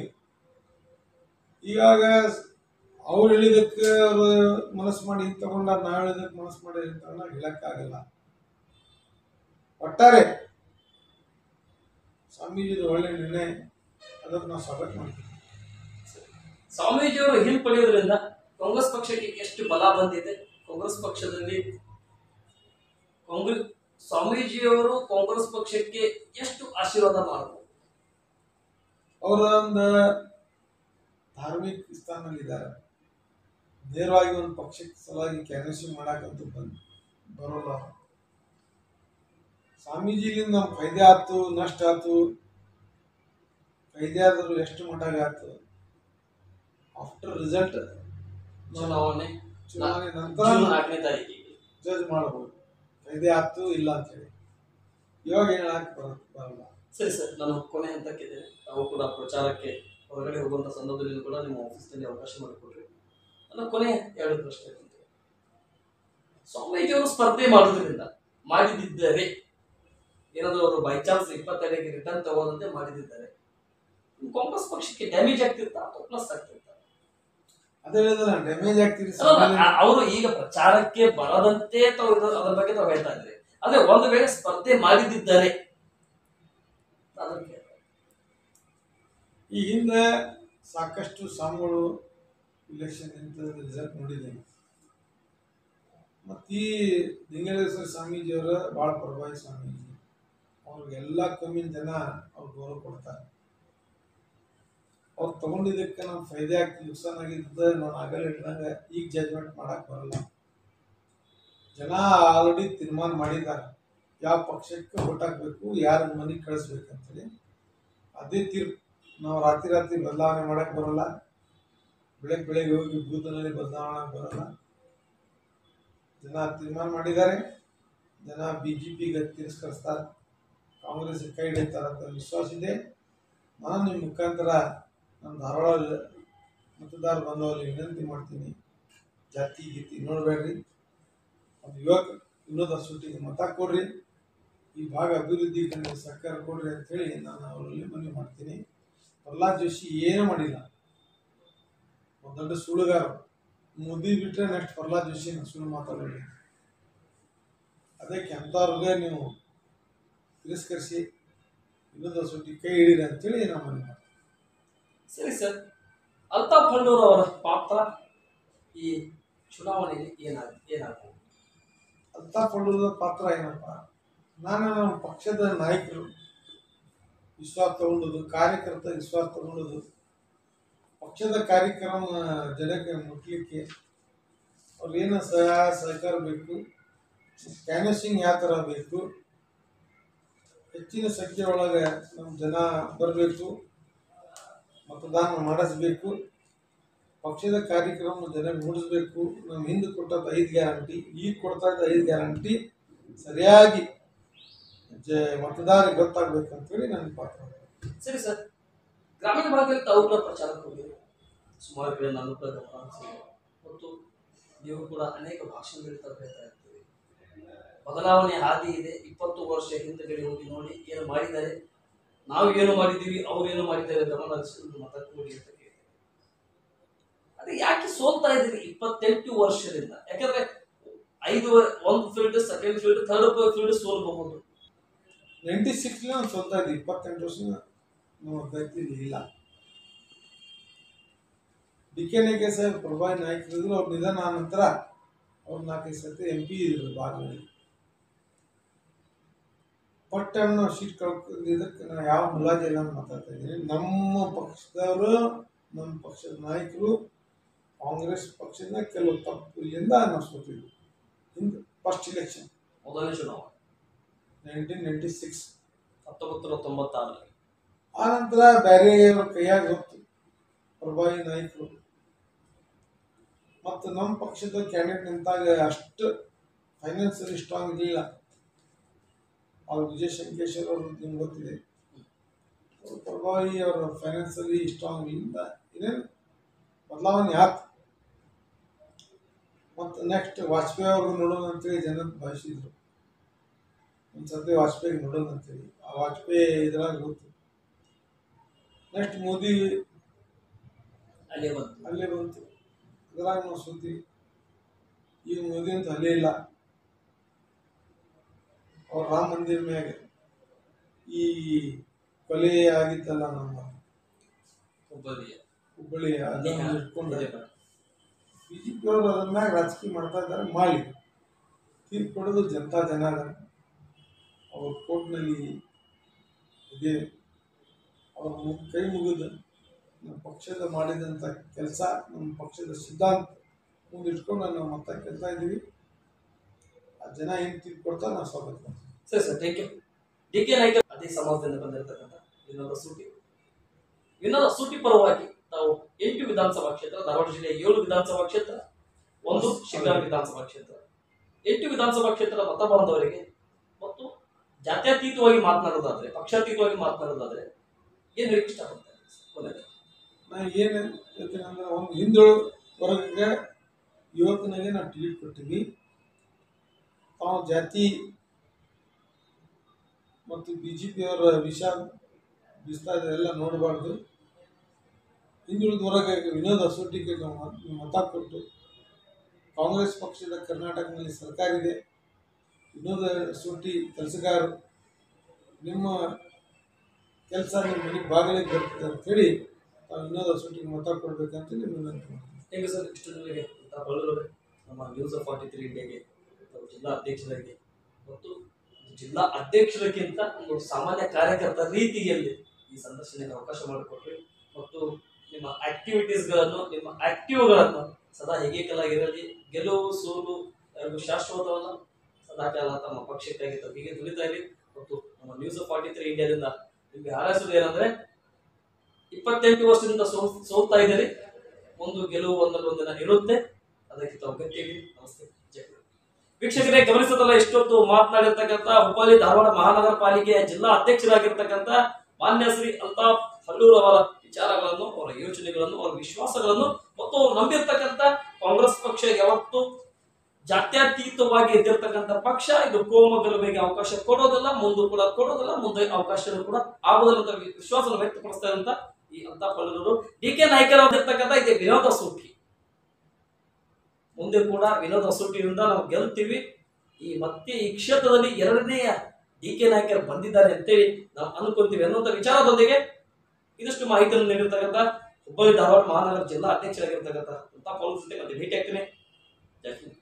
ಈಗಾಗ ಅವ್ರು ಹೇಳಿದಕ್ಕೆ ಅವರು ಮನಸ್ಸು ಮಾಡಿ ಹಿಂಗ್ ತಗೊಂಡ ನಾವ್ ಹೇಳಿದಕ್ಕೆ ಮನಸ್ಸು ಮಾಡಿ ಹಿಂಗ್ ತಗೊಂಡ ಹೇಳಕ್ಕಾಗಲ್ಲ ಒಟ್ಟಾರೆ ಸ್ವಾಮೀಜಿದು ಒಳ್ಳೆ ನಿರ್ಣಯ ಅದಕ್ಕೆ ನಾವು ಸ್ವಾಗತ ಮಾಡ್ತೀವಿ ಸ್ವಾಮೀಜಿಯವರು ಹಿಂಪಡೆಯೋದ್ರಿಂದ ಕಾಂಗ್ರೆಸ್ ಪಕ್ಷಕ್ಕೆ ಎಷ್ಟು ಬಲ ಬಂದಿದೆ ಕಾಂಗ್ರೆಸ್ ಪಕ್ಷದಲ್ಲಿ ಕಾಂಗ್ರೆಸ್ ಸ್ವಾಮೀಜಿಯವರು ಕಾಂಗ್ರೆಸ್ ಪಕ್ಷಕ್ಕೆ ಎಷ್ಟು ಆಶೀರ್ವಾದ ಮಾಡಬಹುದು ಅವರ ಒಂದು ಧಾರ್ಮಿಕ ಸ್ಥಾನದಲ್ಲಿದ್ದಾರೆ ನೇರವಾಗಿ ಒಂದು ಪಕ್ಷಕ್ಕೆ ಸಲುವಾಗಿ ಕ್ಯಾನ್ವಸಿಂಗ್ ಮಾಡಕ್ಕಂತೂ ಬಂದು ಬರೋಲ್ಲ ಅವ್ರು. ಸ್ವಾಮೀಜಿಲಿಂದ ನಮ್ಮ ಫೈದೆ ಆಯ್ತು ನಷ್ಟ ಆಯ್ತು ಫೈದೆ ಆದರೂ ಎಷ್ಟು ಮಟ್ಟಾಗ ಆಯ್ತು ಆಫ್ಟರ್ ರಿಸಲ್ಟ್ ಚುನಾವಣೆ ಚುನಾವಣೆ ಜೂನ್ ನಂತರ ನಾಲ್ಕನೇ ತಾರೀಕಿಗೆ ಜಡ್ಜ್ ಮಾಡಬಹುದು ಫೈದೆ ಆಯ್ತು ಇಲ್ಲ ಅಂತೇಳಿ ಇವಾಗ ಹೇಳಕ್ ಬರ ಬರಲ್ಲ ಸರಿ ಸರ್ ನಾನು ಕೊನೆ ಹಂತಕ್ಕಿದ್ದೇನೆ ತಾವು ಕೂಡ ಪ್ರಚಾರಕ್ಕೆ ಹೊರಗಡೆ ಹೋಗುವಂತ ಸಂದರ್ಭದಲ್ಲಿ ಕೂಡ ನಿಮ್ಮ ಆಫೀಸ್ನಲ್ಲಿ ಅವಕಾಶ ಮಾಡಿಕೊಡ್ರಿ ನನ್ನ ಕೊನೆ ಎರಡು ಪ್ರಶ್ನೆ ಬಂತು ಸ್ವಾಮೀಜಿಯವರು ಸ್ಪರ್ಧೆ ಮಾಡೋದ್ರಿಂದ ಮಾಡಿದಿದ್ದರೆ ಏನಾದರೂ ಅವರು ಬೈ ಚಾನ್ಸ್ ಇಪ್ಪತ್ತೆರಡಕ್ಕೆ ರಿಟರ್ನ್ ತಗೋದಂತೆ ಮಾಡಿದಿದ್ದಾರೆ ಕಾಂಗ್ರೆಸ್ ಪಕ್ಷಕ್ಕೆ ಡ್ಯಾಮೇಜ್ ಆಗ್ತಿರ್ತಾ ಅಥವಾ ಪ್ಲಸ್ ಆಗ್ತಿರ್ತಾ ಅದೇ ಹೇಳಿದ್ರೆ ಡ್ಯಾಮೇಜ್ ಆಗ್ತೀರಿ ಅವರು ಈಗ ಪ್ರಚಾರಕ್ಕೆ ಬರದಂತೆ ತಾವು ಇದು- ಅದ್ರ ಬಗ್ಗೆ ತಾವು ಹೇಳ್ತಾ ಇದ್ರಿ ಆದ್ರೆ ಒಂದು ವೇಳೆ ಸ್ಪರ್ಧೆ ಮಾಡಿದಿದ್ದರೆ ಅದಕ್ಕೆ ಈ ಹಿಂದೆ ಸಾಕಷ್ಟು ಸ್ವಾಮಿಗಳು ಇಲೆಕ್ಷನ್ ನಿಂತ ರಿಸಲ್ಟ್ ನೋಡಿದ್ದೇನೆ ಮತ್ತು ಈ ಲಿಂಗೇಶ್ವರ ಸ್ವಾಮೀಜಿಯವರ ಭಾಳ ಪ್ರಭಾವಿ ಸ್ವಾಮೀಜಿ ಅವ್ರಿಗೆಲ್ಲ ಕಮ್ಮಿನ ಜನ ಅವ್ರು ಗೌರವ ಕೊಡ್ತಾರೆ ಅವ್ರು ತಗೊಂಡಿದ್ದಕ್ಕೆ ನಾವು ಫೈದೆ ಆಗ್ತಿ ನುಕ್ಸಾನ್ ಆಗಿದ್ದ ನಾನು ಆಗಲ್ಲ ಹೇಳಿದಾಗ ಈಗ ಜಜ್ಮೆಂಟ್ ಮಾಡಕ್ ಬರಲ್ಲ ಜನ ಆಲ್ರೆಡಿ ತೀರ್ಮಾನ ಮಾಡಿದ್ದಾರೆ ಯಾವ ಪಕ್ಷಕ್ಕೆ ಓಟ್ ಹಾಕ್ಬೇಕು ಯಾರ ಮನೆಗೆ ಕಳಿಸ್ಬೇಕಂತೇಳಿ ಅದೇ ತೀರ್ಪು ನಾವು ರಾತ್ರಿ ರಾತ್ರಿ ಬದಲಾವಣೆ ಮಾಡಕ್ ಬರಲ್ಲ ಬೆಳಗ್ಗೆ ಬೆಳಗ್ಗೆ ಹೋಗಿ ಬೂತ್ನಲ್ಲಿ ಬದಲಾವಣೆ ಬರಲ್ಲ ಜನ ತೀರ್ಮಾನ ಮಾಡಿದ್ದಾರೆ ಜನ ಬಿ ಜೆ ಪಿಗೆ ತಿರಸ್ಕರಿಸ್ತಾರೆ ಕಾಂಗ್ರೆಸ್ ಕೈ ಹಿಡಿತಾರೆ ಅಂತ ವಿಶ್ವಾಸ ಇದೆ ನಾನು ನಿಮ್ಮ ಮುಖಾಂತರ ನಮ್ಮ ಧಾರವಾಡ ಮತದಾರ ಬಂದವರಿಗೆ ವಿನಂತಿ ಮಾಡ್ತೀನಿ ಜಾತಿ ಗೀತಿ ನೋಡಬೇಡ್ರಿ ಒಂದು ಯುವಕ ವಿನೋದ ಸುಟ್ಟಿಗೆ ಮತ ಕೊಡ್ರಿ ಈ ಭಾಗ ಅಭಿವೃದ್ಧಿ ಕಡೆ ಸರ್ಕಾರ ಕೊಡ್ರಿ ಅಂತೇಳಿ ನಾನು ಅವರಲ್ಲಿ ಮನವಿ ಮಾಡ್ತೀನಿ ಪ್ರಹ್ಲಾದ್ ಜೋಶಿ ಏನೂ ಮಾಡಿಲ್ಲ ಒಂದು ದೊಡ್ಡ ಸುಳ್ಳುಗಾರ ಮೋದಿ ಬಿಟ್ಟರೆ ನೆಕ್ಸ್ಟ್ ಪ್ರಹ್ಲಾದ್ ಜೋಶಿ ಸುಳ್ಳು ಮಾತಾಡೋದು ಅದಕ್ಕೆ ಅಂಥವ್ರಿಗೆ ನೀವು ತಿರಸ್ಕರಿಸಿ ವಿನೋದ ಸುಟ್ಟಿ ಕೈ ಹಿಡೀರಿ ಅಂತೇಳಿ ನಾನು ಮನವಿ ಮಾಡ್ತೀನಿ ಸರಿ ಸರ್ ಅಲ್ತಾಫ್ ಹಳ್ಳೂರ್ ಅವರ ಪಾತ್ರ ಈ ಚುನಾವಣೆಯಲ್ಲಿ ಏನಾಗ ಏನಾಗಬಹುದು ಅರ್ಥ ಪಡುವುದ ಪಾತ್ರ ಏನಪ್ಪ ನಾನು ನಮ್ಮ ಪಕ್ಷದ ನಾಯಕರು ವಿಶ್ವಾಸ ತಗೊಂಡದು ಕಾರ್ಯಕರ್ತ ವಿಶ್ವಾಸ ತಗೊಂಡದು ಪಕ್ಷದ ಕಾರ್ಯಕ್ರಮ ಜನಕ್ಕೆ ಮುಟ್ಲಿಕ್ಕೆ ಅವ್ರು ಏನು ಸಹಾಯ ಸಹಕಾರ ಬೇಕು ಕ್ಯಾನ್ವಸಿಂಗ್ ಯಾವ ಥರ ಬೇಕು ಹೆಚ್ಚಿನ ಸಂಖ್ಯೆ ಒಳಗೆ ನಮ್ಮ ಜನ ಬರಬೇಕು ಮತದಾನ ಮಾಡಿಸ್ಬೇಕು ಪಕ್ಷದ ಕಾರ್ಯಕ್ರಮ ಜನ ಮೂಡಿಸ್ಬೇಕು ನಾವು ಹಿಂದೆ ಕೊಟ್ಟದ್ದು ಐದು ಗ್ಯಾರಂಟಿ ಈಗ ಕೊಡ್ತಾ ಇದ್ದ ಐದು ಗ್ಯಾರಂಟಿ ಸರಿಯಾಗಿ ಜ ಮತದಾರರಿಗೆ ಗೊತ್ತಾಗ್ಬೇಕು ಅಂತೇಳಿ ನನ್ನ ಪಾತ್ರ ಸರಿ ಸರ್ ಗ್ರಾಮೀಣ ಭಾಗದಲ್ಲಿ ತಾವು ಕೂಡ ಪ್ರಚಾರಕ್ಕೆ ಹೋಗಿರಿ ಸುಮಾರು ಕಡೆ ನಾನು ಕೂಡ ಗಮನ ಹರಿಸಿದೆ. ಮತ್ತು ನೀವು ಕೂಡ ಅನೇಕ ಭಾಷಣದಲ್ಲಿ ತಾವು ಹೇಳ್ತಾ ಇರ್ತೀವಿ ಬದಲಾವಣೆ ಹಾದಿ ಇದೆ ಇಪ್ಪತ್ತು ವರ್ಷ ಹಿಂದಗಡೆ ಹೋಗಿ ನೋಡಿ ಏನು ಮಾಡಿದ್ದಾರೆ ನಾವು ಏನು ಮಾಡಿದ್ದೀವಿ ಅವ್ರು ಏನು ಮಾಡಿದ್ದಾರೆ ಗಮನ ಹರಿಸಿಕೊಂಡು ಮತ ಕೊಡಿ ಅಂತ ಕೇಳಿದೆ ಅದೇ ಯಾಕೆ ಸೋಲ್ತಾ ಇದ್ದೀರಿ ಇಪ್ಪತ್ತೆಂಟು ವರ್ಷದಿಂದ ಯಾಕಂದ್ರೆ ಐದು ಒಂದು field second field third field ಸೋಲ್ಬಹುದು ನೈಂಟಿ ಸಿಕ್ಸ್ಲಿ ನಾನು ಸ್ವಂತ ಇದ್ದೆ ಇಪ್ಪತ್ತೆಂಟು ವರ್ಷ ನಾವು ಅಭ್ಯರ್ಥಿ ಇಲ್ಲ ಡಿ ಕೆ ನಾಯ್ಕ ಸಾಹೇಬ್ ಪ್ರಭಾವಿ ನಾಯಕರಿದ್ರು ಅವ್ರ ನಿಧನ ಆದ ನಂತರ ಅವ್ರು ನಾಲ್ಕೈದು ಸತಿ ಎಂ ಪಿ ಇದ್ರು ಭಾಗದಲ್ಲಿ ಫಸ್ಟ್ ಟೈಮ್ ನಾವು ಸೀಟ್ ಕಳ್ಕೊಂಡಿದ್ದಕ್ಕೆ ನಾವು ಯಾವ ಮುಲಾಜಿ ಇಲ್ಲ ಅಂತ ಮಾತಾಡ್ತಾ ಇದ್ದೀನಿ ನಮ್ಮ ಪಕ್ಷದವರು ನಮ್ಮ ಪಕ್ಷದ ನಾಯಕರು ಕಾಂಗ್ರೆಸ್ ಪಕ್ಷದ ಕೆಲವು ತಪ್ಪಿನಿಂದ ನಾವು ಸೋತಿದ್ವಿ ಹಿಂದೆ ಫಸ್ಟ್ ಇಲೆಕ್ಷನ್ ಮೊದಲನೇ ಚುನಾವಣೆ ನೈನ್ಟೀನ್ ನೈಂಟಿ ಸಿಕ್ಸ್ ಹತ್ತೊಂಬತ್ತು ನೂರ ತೊಂಬತ್ತಾರರಲ್ಲಿ ಆ ನಂತರ ಬೇರೆಯವ್ರ ಕೈಯಾಗ ಹೋಗ್ತು ಪ್ರಭಾವಿ ನಾಯಕರು ಮತ್ತು ನಮ್ಮ ಪಕ್ಷದ ಕ್ಯಾಂಡಿಡೇಟ್ ನಿಂತಾಗ ಅಷ್ಟು ಫೈನಾನ್ಸಲ್ಲಿ ಸ್ಟ್ರಾಂಗ್ ಇರಲಿಲ್ಲ ಅವ್ರು ವಿಜಯ ಶಂಕೇಶ್ವರ್ ಅವರು ನಿಮ್ಗೆ ಗೊತ್ತಿದೆ ಅವ್ರ ಪ್ರಭಾವಿ ಅವರ ಫೈನಾನ್ಸಲ್ಲಿ ಸ್ಟ್ರಾಂಗ್ ಇಲ್ಲ ಏನೇನು ಬದಲಾವಣೆ ಆಯ್ತು ಮತ್ತು ನೆಕ್ಸ್ಟ್ ವಾಜಪೇಯಿ ಅವ್ರದ್ದು ನೋಡೋಣ ಅಂತೇಳಿ ಜನ ಭಾವಿಸಿದ್ರು ಒಂದು ಸರ್ತಿ ವಾಜಪೇಯಿ ನೋಡೋಣ ಅಂತೇಳಿ ಆ ವಾಜಪೇಯಿ ಇದ್ರಾಗ ಗೊತ್ತು ನೆಕ್ಸ್ಟ್ ಮೋದಿ ಅಲ್ಲೇ ಬಂತು ಅಲ್ಲೇ ಬಂತು ಅದ್ರಾಗ ನಾವು ಸುದ್ದಿ ಈಗ ಮೋದಿ ಅಂತ ಅಲ್ಲೇ ಇಲ್ಲ ಅವ್ರ ರಾಮ ಮಂದಿರ ಮ್ಯಾಗ ಈ ಕೊಲೆ ಆಗಿತ್ತಲ್ಲ ನಮ್ಮ ಹುಬ್ಬಳ್ಳಿಯ ಹುಬ್ಬಳ್ಳಿ ಅದನ್ನ ಇಟ್ಕೊಂಡು ಇದೆ ನೋಡಿ. ಬಿ ಜೆ ಪಿ ಅವರು ಅದ್ರ ಮ್ಯಾಗ ರಾಜಕೀಯ ಮಾಡ್ತಾ ಇದ್ದಾರೆ ಮಾಡಲಿ ತೀರ್ಪು ಕೊಡೋದು ಜನತಾ ಜನಾರ್ದನ ಅವ್ರ ಕೋರ್ಟ್ನಲ್ಲಿ ಇದೆ ಅವ್ರ ಮು- ಕೈ ಮುಗಿದು ನಮ್ಮ ಪಕ್ಷದ ಮಾಡಿದಂಥ ಕೆಲಸ ನಮ್ಮ ಪಕ್ಷದ ಸಿದ್ಧಾಂತ ಮುಂದಿಟ್ಕೊಂಡು ನಾವು ಮತ್ತೆ ಕೆಲಸ ಇದ್ದೀವಿ ಆ ಜನ ಏನು ತೀರ್ಪು ಕೊಡ್ತಾರೆ ನಾವು ಸ್ವಾಗತ ಮಾಡ್ತೀವಿ ಸರಿ sir thank you D K Naik ಅದೇ ಸಮಾಜದಿಂದ ಬಂದಿರತಕ್ಕಂಥ ವಿನೋದ ಸೂಟಿ ವಿನೋದ ಸೂಟಿ ಪರವಾಗಿ ತಾವು ಎಂಟು ವಿಧಾನಸಭಾ ಕ್ಷೇತ್ರ ಧಾರವಾಡ ಜಿಲ್ಲೆಯ ಏಳು ವಿಧಾನಸಭಾ ಕ್ಷೇತ್ರ ಒಂದು ಶಿಗ್ಗಾಂವ್ ವಿಧಾನಸಭಾ ಕ್ಷೇತ್ರ ಎಂಟು ವಿಧಾನಸಭಾ ಕ್ಷೇತ್ರದ ಮತ ಬಾಂಧವರಿಗೆ ಮತ್ತು ಜಾತ್ಯತೀತವಾಗಿ ಮಾತನಾಡೋದಾದ್ರೆ ಪಕ್ಷಾತೀತವಾಗಿ ಮಾತನಾಡೋದಾದ್ರೆ ಏನು ಹೇಳಿ ಇಷ್ಟಪಡ್ತಾರೆ ಕೊನೆಗೆ ನಾ ಏನು ಹೇಳ್ತೀನಿ ಅಂದ್ರೆ ಒಂದು ಹಿಂದುಳು ವರ್ಗಕ್ಕೆ ಯುವಕನಿಗೆ ನಾವು ಟಿಕೆಟ್ ಕೊಟ್ಟಿವಿ ತಾವು ಜಾತಿ ಮತ್ತು ಬಿ ಜೆ ಪಿಯವರ ವಿಷ ಬಿಸ್ತಾ ಎಲ್ಲ ನೋಡಬಾರ್ದು ಹಿಂದುಳಿದ ವರ್ಗಕ್ಕೆ ವಿನೋದ್ ಅಸೋಟಿಗೆ ನಾವು ಮತ- ಮತ ಕೊಟ್ಟು ಕಾಂಗ್ರೆಸ್ ಪಕ್ಷದ ಕರ್ನಾಟಕದಲ್ಲಿ ಸರ್ಕಾರ ಇದೆ ವಿನೋದ ಅಸೋಟಿ ಕೆಲಸಗಾರರು ನಿಮ್ಮ ಕೆಲಸ ನಿಮ್ಮ ಮನೆಗೆ ಬಾಗಿಲಿಗೆ ಬರ್ತದೆ ಅಂತೇಳಿ ತಾವು ವಿನೋದ ಅಸೋಟಿಗೆ ಮತ ಕೊಡ್ಬೇಕಂತ ನಿಮ್ಮ ವಿನಂತಿ ಮಾಡ್ತೀನಿ ಹೇಗೆ ಸರ್ ಇಷ್ಟು ಜನರಿಗೆ ಬಳ್ಳೂರವರೇ ನಮ್ಮ ನ್ಯೂಸ್ ಆಫ್ ಫಾರ್ಟಿ ತ್ರೀ ಇಂಡಿಯಾಗೆ ತಾವು ಜಿಲ್ಲಾ ಅಧ್ಯಕ್ಷರಾಗಿ ಮತ್ತು ಜಿಲ್ಲಾ ಅಧ್ಯಕ್ಷರಿಗಿಂತ ಒಂದು ಸಾಮಾನ್ಯ ಕಾರ್ಯಕರ್ತ ರೀತಿಯಲ್ಲಿ ಈ ಸಂದರ್ಶನಕ್ಕೆ ಅವಕಾಶ ಮಾಡಿಕೊಟ್ರಿ ಮತ್ತು ನಿಮ್ಮ ಆಕ್ಟಿವಿಟೀಸ್ಗಳನ್ನು ನಿಮ್ಮ ಆಕ್ಟಿವ್ಗಳನ್ನು ಸದಾ ಹೇಗೆ ಕಲಾಗಿರಲಿ ಗೆಲುವು ಸೋಲು ಎರಡು ಶಾಶ್ವತವಲ್ಲ ಸದಾ ಕಾಲ ತಮ್ಮ ಪಕ್ಷಕ್ಕಾಗಿ ತಾವು ಹೀಗೆ ದುಡಿತಾ ಇರಿ ಮತ್ತು ನಮ್ಮ ನ್ಯೂಸ್ ಆಫ್ ಫಾರ್ಟಿ ತ್ರೀ ಇಂಡಿಯಾದಿಂದ ನಿಮಗೆ ಹಾರೈಸೋದು ಏನಂದ್ರೆ ಇಪ್ಪತ್ತೆಂಟು ವರ್ಷದಿಂದ ಸೋ ಸೋಲ್ತಾ ಇದ್ದೀರಿ ಒಂದು ಗೆಲುವು ಒಂದಲ್ಲ ಒಂದಿನ ಇರುತ್ತೆ ಅದಕ್ಕೆ ತಾವು ಗಟ್ಟಿಯಾಗಿ ನಮಸ್ತೆ ಜೈ ಹಿಂದ್. ವೀಕ್ಷಕರೇ ಗಮನಿಸೋದಲ್ಲ ಇಷ್ಟೊತ್ತು ಮಾತನಾಡಿರ್ತಕ್ಕಂಥ ಹುಬ್ಬಳ್ಳಿ ಧಾರವಾಡ ಮಹಾನಗರ ಪಾಲಿಕೆಯ ಜಿಲ್ಲಾ ಅಧ್ಯಕ್ಷರಾಗಿರ್ತಕ್ಕಂಥ ಮಾನ್ಯ ಶ್ರೀ ಅಲ್ತಾಫ್ ಹಲ್ಲೂರ್ ಅವರ ವಿಚಾರಗಳನ್ನು ಅವರ ಯೋಚನೆಗಳನ್ನು ಅವರ ವಿಶ್ವಾಸಗಳನ್ನು ಮತ್ತು ಅವರು ನಂಬಿರ್ತಕ್ಕಂಥ ಕಾಂಗ್ರೆಸ್ ಪಕ್ಷ ಯಾವತ್ತು ಜಾತ್ಯತೀತವಾಗಿ ಇದ್ದಿರ್ತಕ್ಕಂಥ ಪಕ್ಷ ಇದು ಕೋಮ ಗಲಭೆಗೆ ಅವಕಾಶ ಕೊಡೋದಿಲ್ಲ ಮುಂದೆ ಕೂಡ ಕೊಡೋದಿಲ್ಲ ಮುಂದೆ ಅವಕಾಶ ಕೂಡ ಆಗೋದಿಲ್ಲ ಅಂತ ವಿಶ್ವಾಸ ವ್ಯಕ್ತಪಡಿಸ್ತಾ ಇರುವಂತ ಈ ಅಂತ ಪಲ್ಲವರು ಡಿ ಕೆ ನಾಯಕರಾಗಿರ್ತಕ್ಕಂಥ ಇದೆ ವಿನೋದ ಸೂಟಿ ಮುಂದೆ ಕೂಡ ವಿನೋದ ಸೂಟಿಯಿಂದ ನಾವು ಗೆಲ್ತೀವಿ ಈ ಮತ್ತೆ ಈ ಕ್ಷೇತ್ರದಲ್ಲಿ ಎರಡನೆಯ ಡಿ ಕೆ ನಾಯಕರು ಬಂದಿದ್ದಾರೆ ಅಂತೇಳಿ ನಾವು ಅನ್ಕೊಂತೀವಿ ಅನ್ನುವಂಥ ವಿಚಾರದೊಂದಿಗೆ ಇದಿಷ್ಟು ಮಾಹಿತಿಯನ್ನು ನೀಡಿರ್ತಕ್ಕಂಥ ಹುಬ್ಬಳ್ಳಿ ಧಾರವಾಡ ಮಹಾನಗರ ಜಿಲ್ಲಾ ಅಧ್ಯಕ್ಷರಾಗಿರ್ತಕ್ಕಂಥ ಅಂತ ಪೌಲ್ ಜೊತೆ ಮತ್ತೆ ಭೇಟಿ ಆಗ್ತೀನಿ ಜೈ ಹಿಂದ್